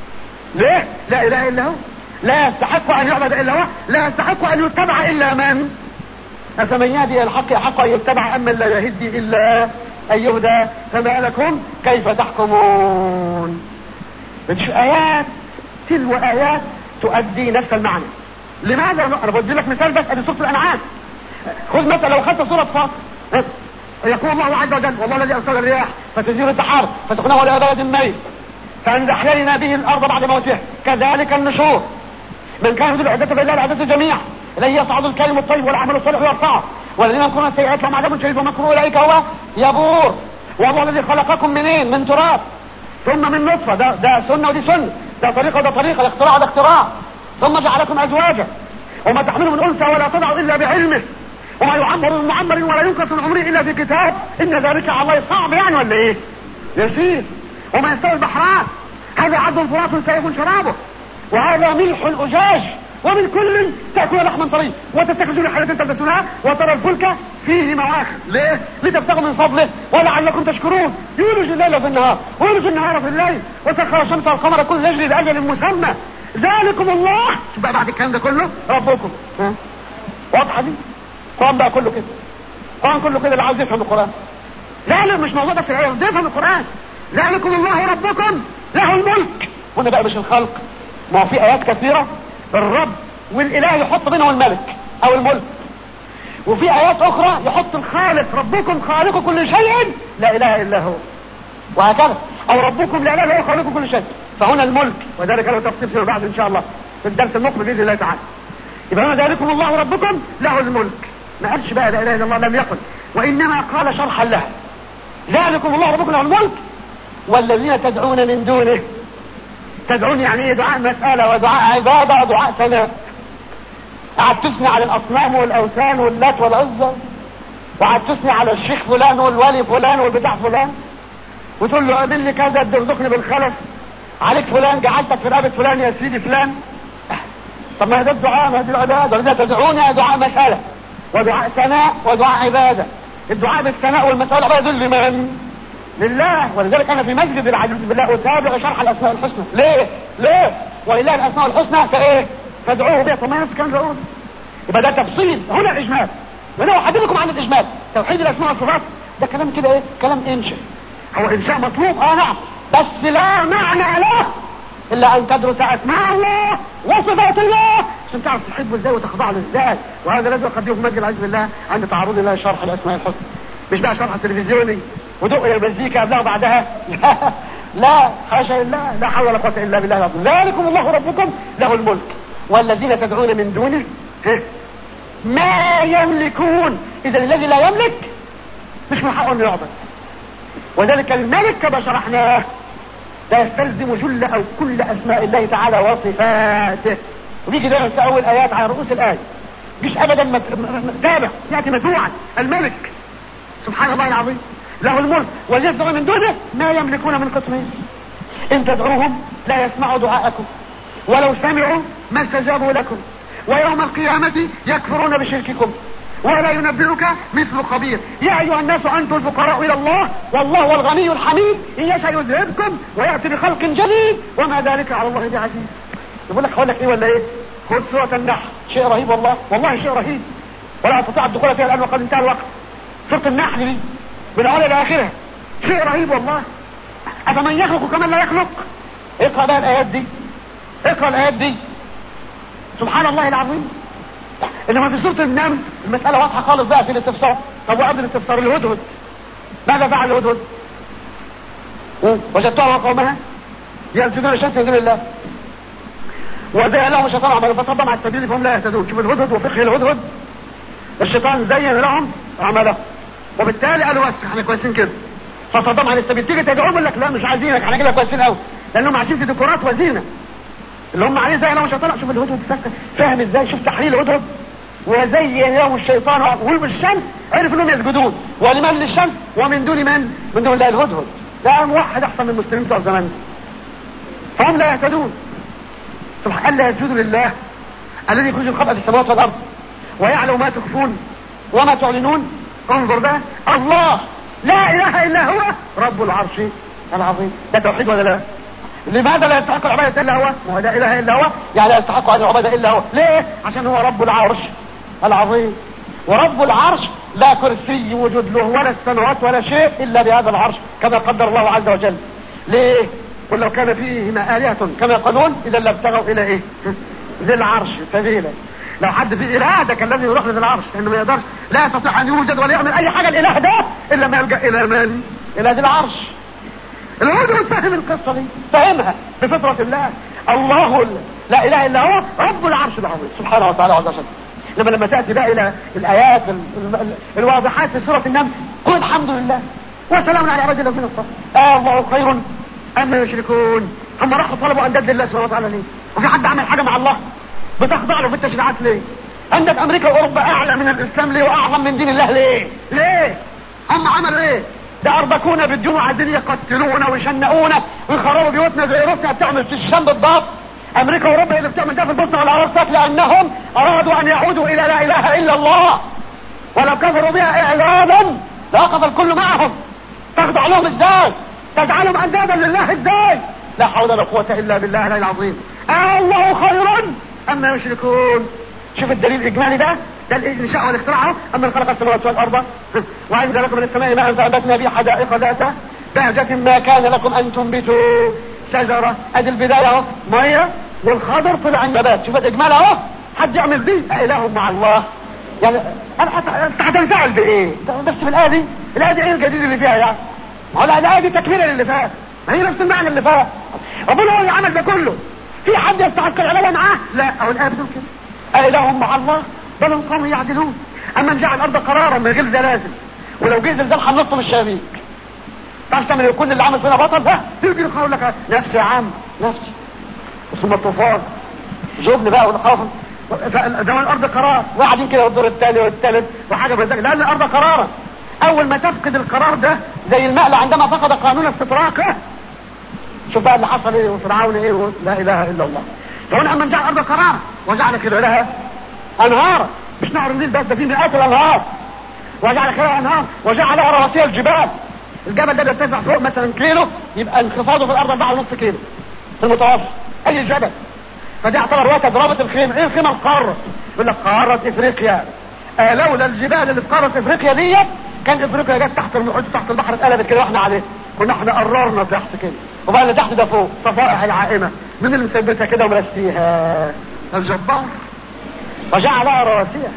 ليه لا اله الا هو لا يستحق ان يعبد الا هو لا يستحق ان يتبع الا من افمن يهدي الحق يحق ان يتبع اما لا يهدي الا ان يهدى فما لكم كيف تحكمون بتشوف ايات تلو ايات تؤدي نفس المعنى لماذا انا بدي لك مثال بس ادي سوره الانعام خذ مثلا لو خدت سوره فاطر يقول الله عز وجل والله الذي ارسل الرياح فتزيل البحار فتخنه الى بلد ميت فان احيينا به الارض بعد موتها كذلك النشور من كان يريد العدة فإلا العدة جميعا إليه يصعد الكلم الطيب والعمل الصالح يرفعه والذين ينكرون السيئات لهم عذاب شديد ومكر أولئك هو يبور والله الذي خلقكم منين من تراب ثم من نطفة ده, ده سنة ودي سنة ده طريقة وده طريقة الاختراع ده اختراع ثم جعلكم أزواجا وما تحمل من أنثى ولا تضع إلا بعلمه وما يعمر من معمر ولا ينقص من عمره إلا في كتاب إن ذلك على الله صعب يعني ولا إيه؟ يسير وما يستوي البحران هذا عبد فرات سيكون شرابه وهذا ملح أجاج ومن كل تأكل لحما طري وتتخذون حياة تلبسونها وترى الفلك فيه مواخر ليه؟ لتبتغوا من فضله ولعلكم تشكرون يولج الليل في النهار ويولج النهار في الليل وسخر الشمس والقمر كل يجري لأجل مسمى ذلكم الله بقى بعد الكلام ده كله ربكم ها؟ واضحة دي؟ القرآن بقى كله كده القرآن كله كده اللي عاوز يفهم القرآن لا لا مش موضوع بس الآية يفهم القرآن ذلكم الله ربكم له الملك هنا بقى مش الخلق ما هو في ايات كثيرة الرب والاله يحط بينهم الملك او الملك وفي ايات اخرى يحط الخالق ربكم خالق كل شيء لا اله الا هو وهكذا او ربكم لا اله الا هو خالق كل شيء فهنا الملك وذلك له تفصيل فيما بعد ان شاء الله في الدرس المقبل باذن الله تعالى يبقى هنا ذلكم الله ربكم له الملك ما قالش بقى لا اله الا الله لم يقل وانما قال شرحا لها ذلكم الله ربكم له الملك والذين تدعون من دونه تدعون يعني ايه دعاء مسألة ودعاء عبادة ودعاء ثناء قعد تثني على الأصنام والأوثان واللات والعزة وقعد تثني على الشيخ فلان والولي فلان والبتاع فلان وتقول له قابل لي كذا ترزقني بالخلف عليك فلان جعلتك في رقبة فلان يا سيدي فلان طب ما ده الدعاء ما دي العبادة والذين تدعون دعاء مسألة ودعاء ثناء ودعاء عبادة الدعاء بالثناء والمسألة بقى دول لمن؟ لله ولذلك انا في مسجد العزيز بالله اتابع شرح الاسماء الحسنى ليه ليه ولله الاسماء الحسنى كايه فادعوه بها طب ما نفس الكلام ده يبقى ده تفصيل هنا الاجمال وانا احدثكم عن الاجمال توحيد الاسماء والصفات ده كلام كده ايه كلام انشاء هو انشاء مطلوب اه نعم بس لا معنى له الا ان تدرس اسماء الله وصفات الله عشان تعرف تحبه ازاي وتخضع له ازاي وهذا الذي يقدمه في مسجد العزيز بالله عند تعرض الله شرح الاسماء الحسنى مش بقى شرح تلفزيوني ودق المزيكا قبلها وبعدها لا لا حاشا لله لا حول ولا قوه الا بالله العظيم ذلكم الله ربكم له الملك والذين تدعون من دونه ما يملكون اذا الذي لا يملك مش من حقه انه يعبد وذلك الملك كما شرحناه لا يستلزم جل او كل اسماء الله تعالى وصفاته وبيجي دايما في اول ايات على رؤوس الايه مش ابدا تابع ياتي مدفوعا الملك سبحان الله العظيم له الملك والذين من دونه ما يملكون من قطمير ان تدعوهم لا يسمعوا دعاءكم ولو سمعوا ما استجابوا لكم ويوم القيامة يكفرون بشرككم ولا ينبئك مثل خبير يا ايها الناس انتم الفقراء الى الله والله هو الغني الحميد ان يشاء يذهبكم وياتي بخلق جديد وما ذلك على الله بعزيز يقول لك هقول لك ايه ولا ايه خذ سوره النحل شيء رهيب والله والله شيء رهيب ولا استطيع الدخول فيها الان وقد انتهى الوقت سوره النحل دي من اولها الى اخرها شيء رهيب والله افمن يخلق كمن لا يخلق اقرا بقى الايات دي اقرا الايات دي سبحان الله العظيم انما في سوره النمل المساله واضحه خالص بقى في الاستفسار طب وقبل الاستفسار الهدهد ماذا فعل الهدهد؟ وجدتها وقومها يسجدون الشمس من دون الله وزين لهم الشيطان عمل فصدم على السبيل فهم لا يهتدون شوف الهدهد وفقه الهدهد الشيطان زين لهم عمله وبالتالي قالوا بس احنا كويسين كده فصدم عن السبيل تيجي تدعوهم يقول لك لا مش عايزينك احنا كده كويسين قوي لانهم عايشين في ديكورات وزينه اللي هم عليه زي لهم الشيطان شوف الهدهد فكر فاهم ازاي شوف تحليل الهدهد وزين لهم الشيطان والشمس عرف انهم يسجدون ولمن للشمس ومن دون من؟ من دون الله الهدهد ده موحد احسن من المسلمين بتوع زمان فهم لا يهتدون سبحان الله يسجدوا لله الذي يخرج الخبأ في السماوات والارض ويعلم ما تخفون وما تعلنون انظر بقى الله لا اله الا هو رب العرش العظيم ده توحيد ولا لا لماذا لا يستحق العبادة الا هو ما لا اله الا هو يعني لا يستحق ان العبادة الا هو ليه عشان هو رب العرش العظيم ورب العرش لا كرسي وجود له ولا السماوات ولا شيء الا بهذا العرش كما قدر الله عز وجل ليه قل لو كان فيهما آلهة كما يقولون إذا لابتغوا إلى إيه؟ ذي العرش سبيلا لو حد في إله ده كان لازم يروح لذي العرش لأنه ما يقدرش لا يستطيع أن يوجد ولا يعمل أي حاجة الإله ده إلا ما يلجأ إلى من؟ إلى ذي العرش الرجل فهم القصة دي فهمها بفطرة الله الله لا إله إلا هو رب العرش العظيم سبحانه وتعالى عز وجل لما لما تأتي بقى إلى الآيات الواضحات في سورة النمل قل الحمد لله وسلام على عباد الذين اصطفى آه الله خير أما يشركون هم راحوا طلبوا أنداد لله سبحانه وتعالى ليه وفي حد عمل حاجة مع الله بتخضع له في التشريعات ليه عندك أمريكا وأوروبا أعلى من الإسلام ليه وأعظم من دين الله ليه ليه هم عملوا ايه ده أربكونا بالدين وعايزين يقتلونا ويشنقونا ويخربوا بيوتنا زي روسيا بتعمل في الشام بالضبط امريكا واوروبا هي اللي بتعمل ده في البوسنه والعراق لانهم ارادوا ان يعودوا الى لا اله الا الله ولو كفروا بها اعلانا لوقف الكل معهم تخضع لهم ازاي تجعلهم اندادا لله ازاي لا حول ولا قوه الا بالله العلي العظيم آه الله خيرا اما يشركون شوف الدليل الاجمالي ده ده الانشاء والاختراع اما خلق السماوات والارض وانزل لكم من السماء ماء فانبتنا به حدائق ذات بهجة ما كان لكم ان تنبتوا شجرة ادي البداية اهو مية والخضر طلع النبات شوف الاجمال اهو حد يعمل دي اله مع الله يعني انا انت هتنزعل بايه؟ بس بالايه دي الايه دي ايه الجديد اللي فيها يعني؟ ما هو الايه دي تكمله للي فات ما هي نفس المعنى اللي فات ربنا هو اللي عمل ده كله في حد يستحق العباده معاه؟ لا او الايه بتقول كده اله مع الله بل هم قوم يعدلون اما جعل الارض قرارا من غير زلازل ولو جه زلزال هننط من الشبابيك تعرف تعمل ايه كل اللي عمل فينا بطل ده يجي يقول لك نفسي يا عم نفسي ثم الطوفان جبن بقى والخوف ده الارض قرار وقاعدين كده الدور الثاني والثالث وحاجه من ذلك لان الارض قرارا اول ما تفقد القرار ده زي الماء عندما فقد قانون استطراقه شوف بقى اللي حصل ايه وفرعون ايه و... لا اله الا الله فهنا اما جعل الارض قرارا وجعل كده لها انهارا مش نهر النيل بس ده في مئات الانهار وجعل كده انهار وجعل لها رواسي الجبال الجبل ده بيرتفع فوق مثلا كيلو يبقى انخفاضه في الارض 4.5 كيلو في المتوسط اي جبل فدي اعتبر وقت ضربة الخيمة ايه الخيمة القارة يقول لك قارة افريقيا آه لولا الجبال اللي في قارة افريقيا ديت كان افريقيا جت تحت المحيط تحت البحر اتقلبت كده واحنا عليه كنا احنا قررنا تحت كده وبقى اللي تحت ده فوق صفائح العائمة مين اللي مثبتها كده ومرسيها الجبار وجعلها رواسيها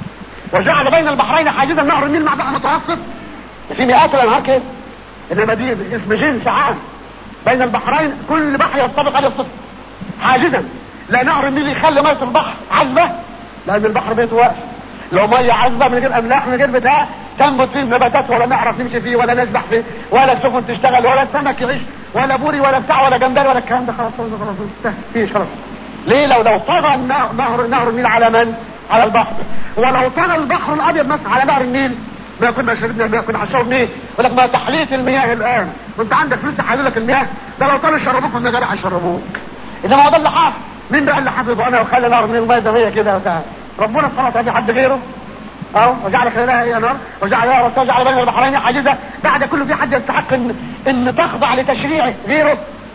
وجعل بين البحرين حاجزا نهر النيل مع بحر متوسط في مئات الانهار كده انما دي اسم جنس عام بين البحرين كل بحر ينطبق عليه الصفر حاجزا لا نهر النيل يخلي ميه البحر عذبه لان البحر بيته واقف لو ميه عذبه من غير املاح من غير بتاع تنبت فيه نباتات ولا نعرف نمشي فيه ولا نسبح فيه ولا السفن تشتغل ولا السمك يعيش ولا بوري ولا بتاع ولا جمبري ولا الكلام ده خلاص خلاص خلاص فيش خلاص ليه لو لو طغى نهر نهر النيل على من؟ على البحر ولو طغى البحر الابيض مثلا على نهر النيل ما كنا شربنا ما كنا هنشرب مين يقول لك ما تحليه المياه الان وانت عندك فلوس تحلل لك المياه ده لو طالوا يشربوك من غير هيشربوك انما هو ده اللي حاصل مين بقى اللي حافظ انا وخلي نهر من الميه ده هي كده وبتاع ربنا سبحانه وتعالى حد غيره اهو وجعل خيرها هي نار وجعل لها رسول وجعل بين البحرين حاجزه بعد كله في حد يستحق ان ان تخضع لتشريعه غيره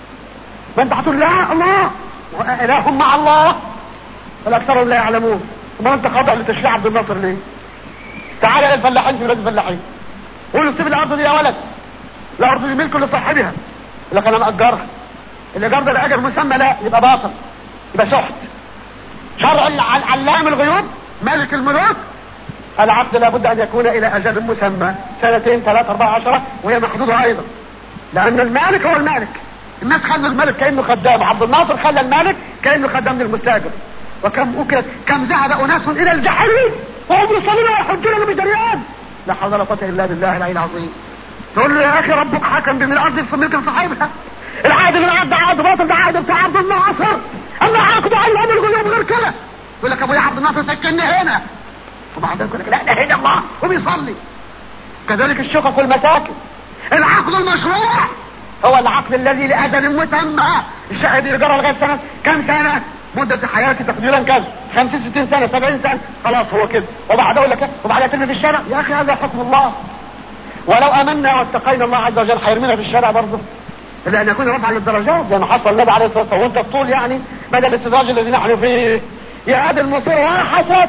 ما انت هتقول لا الله اله مع الله والاكثرهم لا يعلمون ما انت خاضع لتشريع عبد الناصر ليه تعالى الفلاحين في بلاد الفلاحين قولوا سيب الارض دي يا ولد الارض دي ملك لصاحبها لكن انا مأجرها الايجار ده اجر مسمى لا يبقى باطل يبقى سحت شرع العلام الغيوب ملك الملوك العقد لابد ان يكون الى اجل مسمى سنتين ثلاثة اربعة عشرة وهي محدودة ايضا لان المالك هو المالك الناس خلوا الملك كانه خدام عبد الناصر خلى المالك كانه خدام للمستاجر وكم أكل كم ذهب اناس الى الجحيم وهم يصلون ويحجون اللي بدريان لا حول ولا قوه الا بالله العلي العظيم تقول له يا اخي ربك حكم بمن الارض يفصل ملك صاحبها العقد اللي عقد عقد باطل ده عقد بتاع عبد الناصر اما عقد علم الغيوب غير كده يقول لك ابويا عبد الناصر سكنني هنا وبعد ذلك يقول لك لا ده هنا الله وبيصلي كذلك الشقق والمساكن العقد المشروع هو العقد الذي لاجل مسمى الشقه دي ايجارها لغايه سنه كم سنه مدة حياتي تقريبا كذا 50 60 سنة 70 سنة خلاص هو كده وبعد اقول لك وبعدها ترمي في الشارع يا اخي هذا حكم الله ولو امنا واتقينا الله عز وجل هيرمينا في الشارع برضه الا ان يكون رفعا للدرجات زي ما حصل النبي عليه الصلاه والسلام وانت الطول يعني بدل الاستدراج الذي نحن فيه يا ادي المصير يا حسرة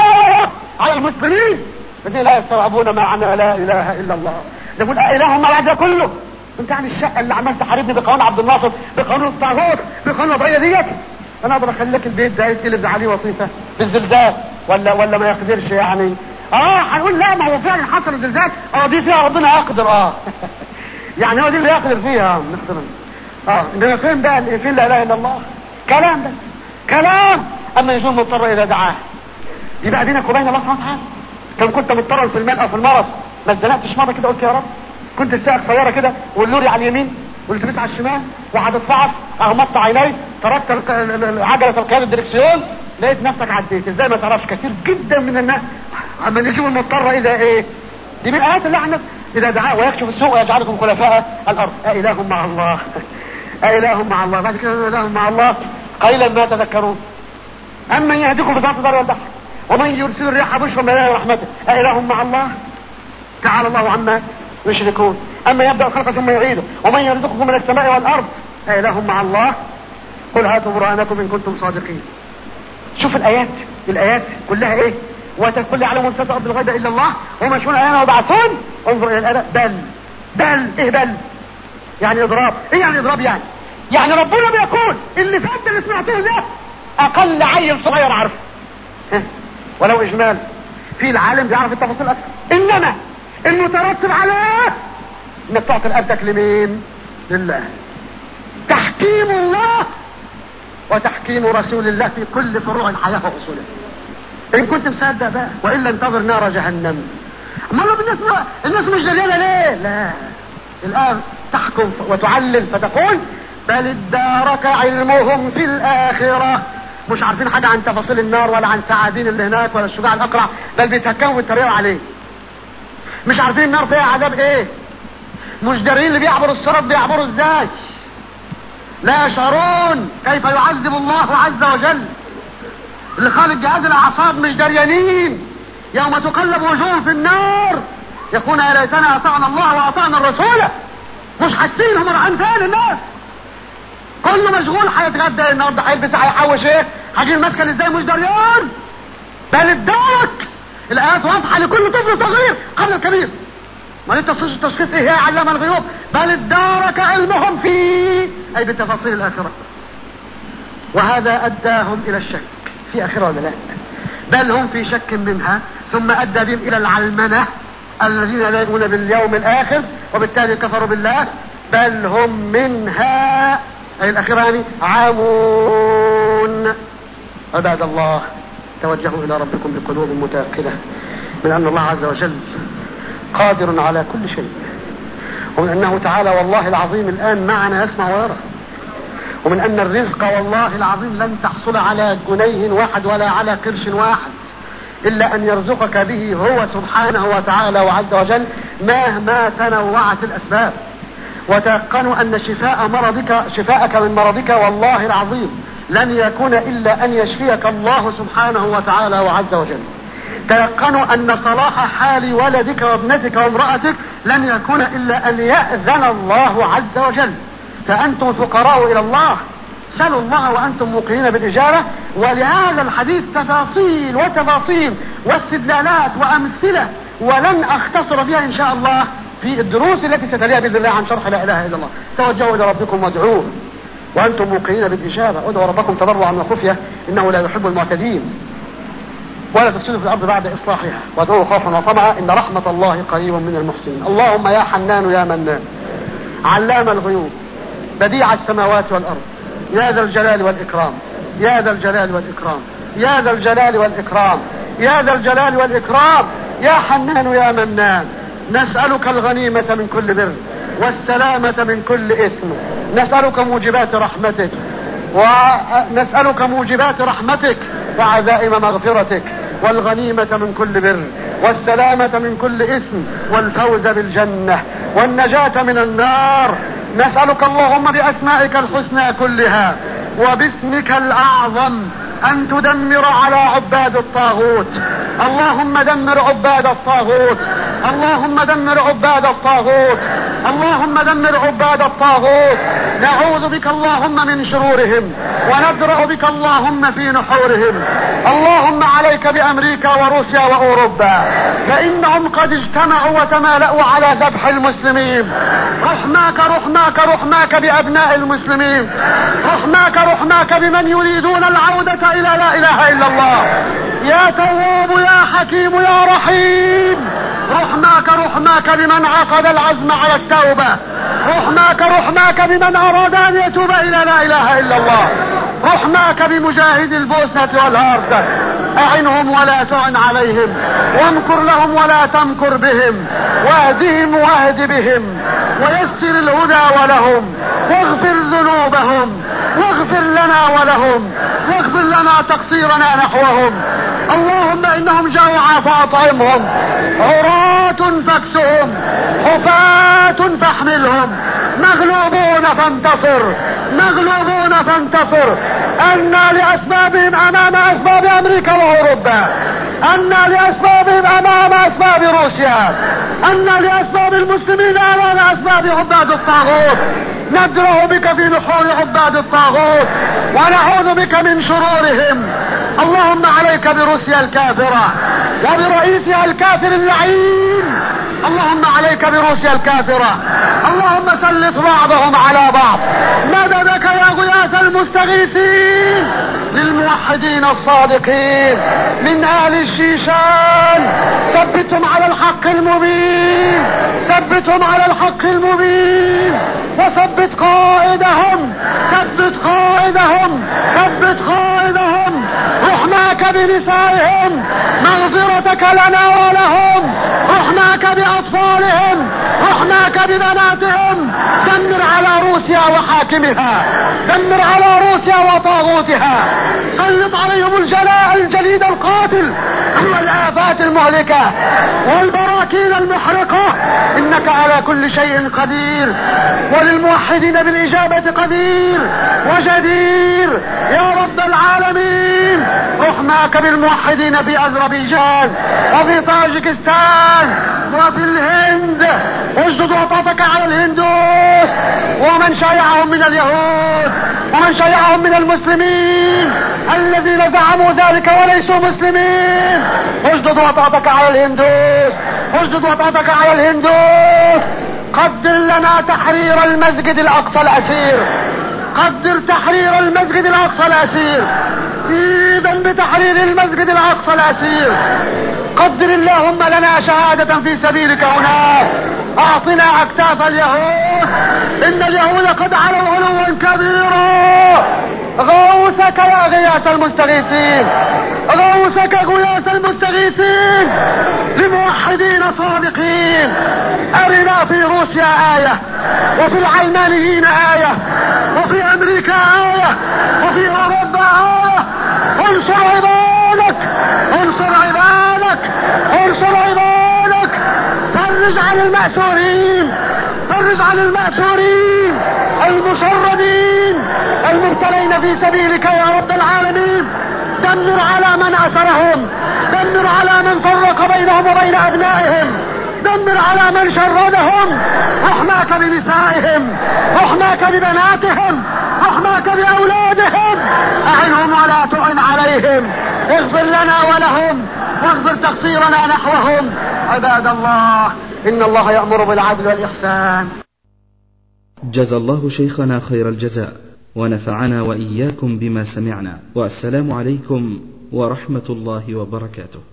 على المسلمين الذين لا يستوعبون معنى لا اله الا الله يقول اله ما بعد كله انت يعني الشقه اللي عمال تحاربني بقانون عبد الناصر بقانون الطاغوت بقانون الوضعيه ديت انا اقدر اخلي لك البيت ده يتقلب عليه وظيفه بالزلزال ولا ولا ما يقدرش يعني اه هنقول لا ما هو فعلا حصل زلزال اه دي فيها ربنا يقدر اه يعني هو دي اللي يقدر فيها نقدر اه انما فين بقى فين لا اله الا الله كلام بس كلام اما يجوز مضطر اذا دعاه يبقى دينك وبين الله سبحانه وتعالى كان كنت مضطر في المال او في المرض ما اتزنقتش مره كده قلت يا رب كنت الساعه قصيره كده واللوري على اليمين والاتوبيس على الشمال وهتدفعك اغمضت عيني تركت عجله القياده الدركسيون لقيت نفسك عديت ازاي ما تعرفش كثير جدا من الناس اما نجيب المضطر الى ايه دي من ايات الله عنك اذا دعاه ويكشف السوء ويجعلكم خلفاء الارض أإله مع الله أإله مع الله بعد كده إله مع الله قليلا ما تذكرون أمن يهديكم بذات البر والبحر ومن يرسل الرياح بشرا بين رحمته أإله مع الله تعالى الله عما يشركون أما يبدأ الخلق ثم يعيده ومن يرزقكم من السماء والأرض أإله مع الله قل هاتوا برهانكم إن كنتم صادقين شوف الآيات الآيات كلها إيه وتقول يعلم من ستر الغيب إلا الله وما يشون أيانا وبعثون انظر إلى الآيات بل بل إيه بل يعني إضراب إيه يعني إضراب يعني يعني ربنا بيقول اللي فات اللي سمعته ده أقل عيل صغير عارفه ولو إجمال في العالم بيعرف التفاصيل أكثر إنما المترتب عليه انك تعطي رقبتك لمين لله تحكيم الله وتحكيم رسول الله في كل فروع الحياة وأصولها إن كنت مصدق بقى وإلا انتظر نار جهنم أما لو الناس الناس مش دليلة ليه لا الآن تحكم وتعلم فتقول بل ادارك علمهم في الآخرة مش عارفين حاجة عن تفاصيل النار ولا عن سعادين اللي هناك ولا الشجاع الأقرع بل بيتهكموا بالطريقة عليه مش عارفين النار فيها عذاب ايه مش دارين اللي بيعبروا الصراط بيعبروا ازاي لا يشعرون كيف يعذب الله عز وجل اللي خالق جهاز الاعصاب مش دريانين يوم تقلب وجوههم في النار يقول يا ليتنا اطعنا الله واطعنا الرسول مش حاسين هم رايحين فين الناس كله مشغول هيتغدى النهارده هيلبس هيحوش ايه هجيب المسكن ازاي مش دريان بل الدرك الايات واضحه لكل طفل صغير قبل الكبير ما انت التشخيص ايه يا علام الغيوب بل ادارك علمهم فيه اي بتفاصيل الاخره وهذا اداهم الى الشك في اخره ولا لا بل هم في شك منها ثم ادى بهم الى العلمنه الذين لا يؤمنون باليوم الاخر وبالتالي كفروا بالله بل هم منها اي الاخره يعني عامون عباد الله توجهوا الى ربكم بقلوب متاكده من ان الله عز وجل قادر على كل شيء ومن انه تعالى والله العظيم الان معنا يسمع ويرى ومن ان الرزق والله العظيم لن تحصل على جنيه واحد ولا على قرش واحد الا ان يرزقك به هو سبحانه وتعالى وعز وجل مهما تنوعت الاسباب وتيقنوا ان شفاء مرضك شفاءك من مرضك والله العظيم لن يكون الا ان يشفيك الله سبحانه وتعالى وعز وجل تيقنوا ان صلاح حال ولدك وابنتك وامرأتك لن يكون الا ان يأذن الله عز وجل فانتم فقراء الى الله سلوا الله وانتم موقنين بالاجابه ولهذا الحديث تفاصيل وتفاصيل واستدلالات وامثله ولن اختصر فيها ان شاء الله في الدروس التي ستليها باذن الله عن شرح لا اله الا الله توجهوا الى ربكم وادعوه وانتم موقنين بالاجابه ادعوا ربكم تضرعا وخفيه انه لا يحب المعتدين ولا تفسدوا في الارض بعد اصلاحها وادعوه خوفا وطمعا ان رحمه الله قريب من المحسنين اللهم يا حنان يا منان علام الغيوب بديع السماوات والارض يا ذا الجلال والاكرام يا ذا الجلال والاكرام يا ذا الجلال والاكرام يا ذا الجلال والاكرام يا حنان يا منان نسالك الغنيمه من كل بر والسلامه من كل اثم نسالك موجبات رحمتك ونسألك موجبات رحمتك وعزائم مغفرتك والغنيمة من كل بر والسلامة من كل إثم والفوز بالجنة والنجاة من النار نسألك اللهم بأسمائك الحسنى كلها وباسمك الأعظم أن تدمر على عباد الطاغوت اللهم دمر عباد الطاغوت اللهم دمر عباد الطاغوت اللهم دمر عباد الطاغوت نعوذ بك اللهم من شرورهم وندرأ بك اللهم في نحورهم اللهم عليك بأمريكا وروسيا وأوروبا فإنهم قد اجتمعوا وتمالأوا على ذبح المسلمين رحماك رحماك رحماك بأبناء المسلمين رحماك رحماك بمن يريدون العودة إلى لا إله إلا الله يا تواب يا حكيم يا رحيم رحماك رحماك بمن عقد العزم على التوبة رحماك رحماك بمن أراد أن يتوب إلى لا إله إلا الله رحماك بمجاهد البوسنة والهرسة أعنهم ولا تعن عليهم وامكر لهم ولا تمكر بهم واهدهم واهد بهم ويسر الهدى ولهم واغفر ذنوبهم واغفر لنا ولهم واغفر لنا تقصيرنا نحوهم اللهم انهم جوعى فاطعمهم عراة فاكسهم حفاة فاحملهم مغلوبون فانتصر مغلوبون فانتصر أنا لأسبابهم أمام أسباب أمريكا وأوروبا أنا لأسبابهم أمام أسباب روسيا أنا لأسباب المسلمين أمام أسباب عباد الطاغوت ندرأ بك في نحور عباد الطاغوت ونعوذ بك من شرورهم اللهم عليك بروسيا الكافرة وبرئيسها الكافر اللعين اللهم عليك بروسيا الكافرة اللهم سلط بعضهم على بعض مددك يا غياث المستغيثين للموحدين الصادقين من اهل الشيشان ثبتهم على الحق المبين ثبتهم على الحق المبين وثبت قائدهم ثبت قائدهم ثبت قائدهم رحماك بنسائهم مغفرتك لنا ولهم رحماك بأطفالهم رحماك ببناتهم دمر على روسيا وحاكمها دمر على روسيا وطاغوتها سلط عليهم الجلاء الجليد القاتل والآفات المهلكة والبراكين المحرقة إنك على كل شيء قدير وللموحدين بالإجابة قدير وجدير يا رب العالمين رحماك بالموحدين في أذربيجان وفي طاجكستان وفي الهند واشدد وطأتك على الهندوس ومن شايعهم من اليهود ومن شايعهم من المسلمين الذين زعموا ذلك وليسوا مسلمين اشدد وطأتك على الهندوس اشدد وطأتك على الهندوس قدر لنا تحرير المسجد الأقصى الأسير قدر تحرير المسجد الأقصى الأسير إذا بتحرير المسجد الأقصى الأسير قدر اللهم لنا شهادة في سبيلك هناك أعطنا أكتاف اليهود إن اليهود قد علوا علوا كبيرا غوثك يا غياث المستغيثين غوثك غياث المستغيثين لموحدين صادقين أرنا في روسيا آية وفي العلمانيين آية وفي أمريكا آية وفي أوروبا آية انصر عبادك انصر عبادك انصر عبادك فرج عن المأسورين فرج عن المأسورين المشردين المبتلين في سبيلك يا رب العالمين دمر على من أسرهم دمر على من فرق بينهم وبين أبنائهم دمر على من شردهم رحماك بنسائهم رحماك ببناتهم رحماك بأولادهم أعنهم ولا تعن عليهم اغفر لنا ولهم واغفر تقصيرنا نحوهم عباد الله إن الله يأمر بالعدل والإحسان جزى الله شيخنا خير الجزاء ونفعنا وإياكم بما سمعنا والسلام عليكم ورحمة الله وبركاته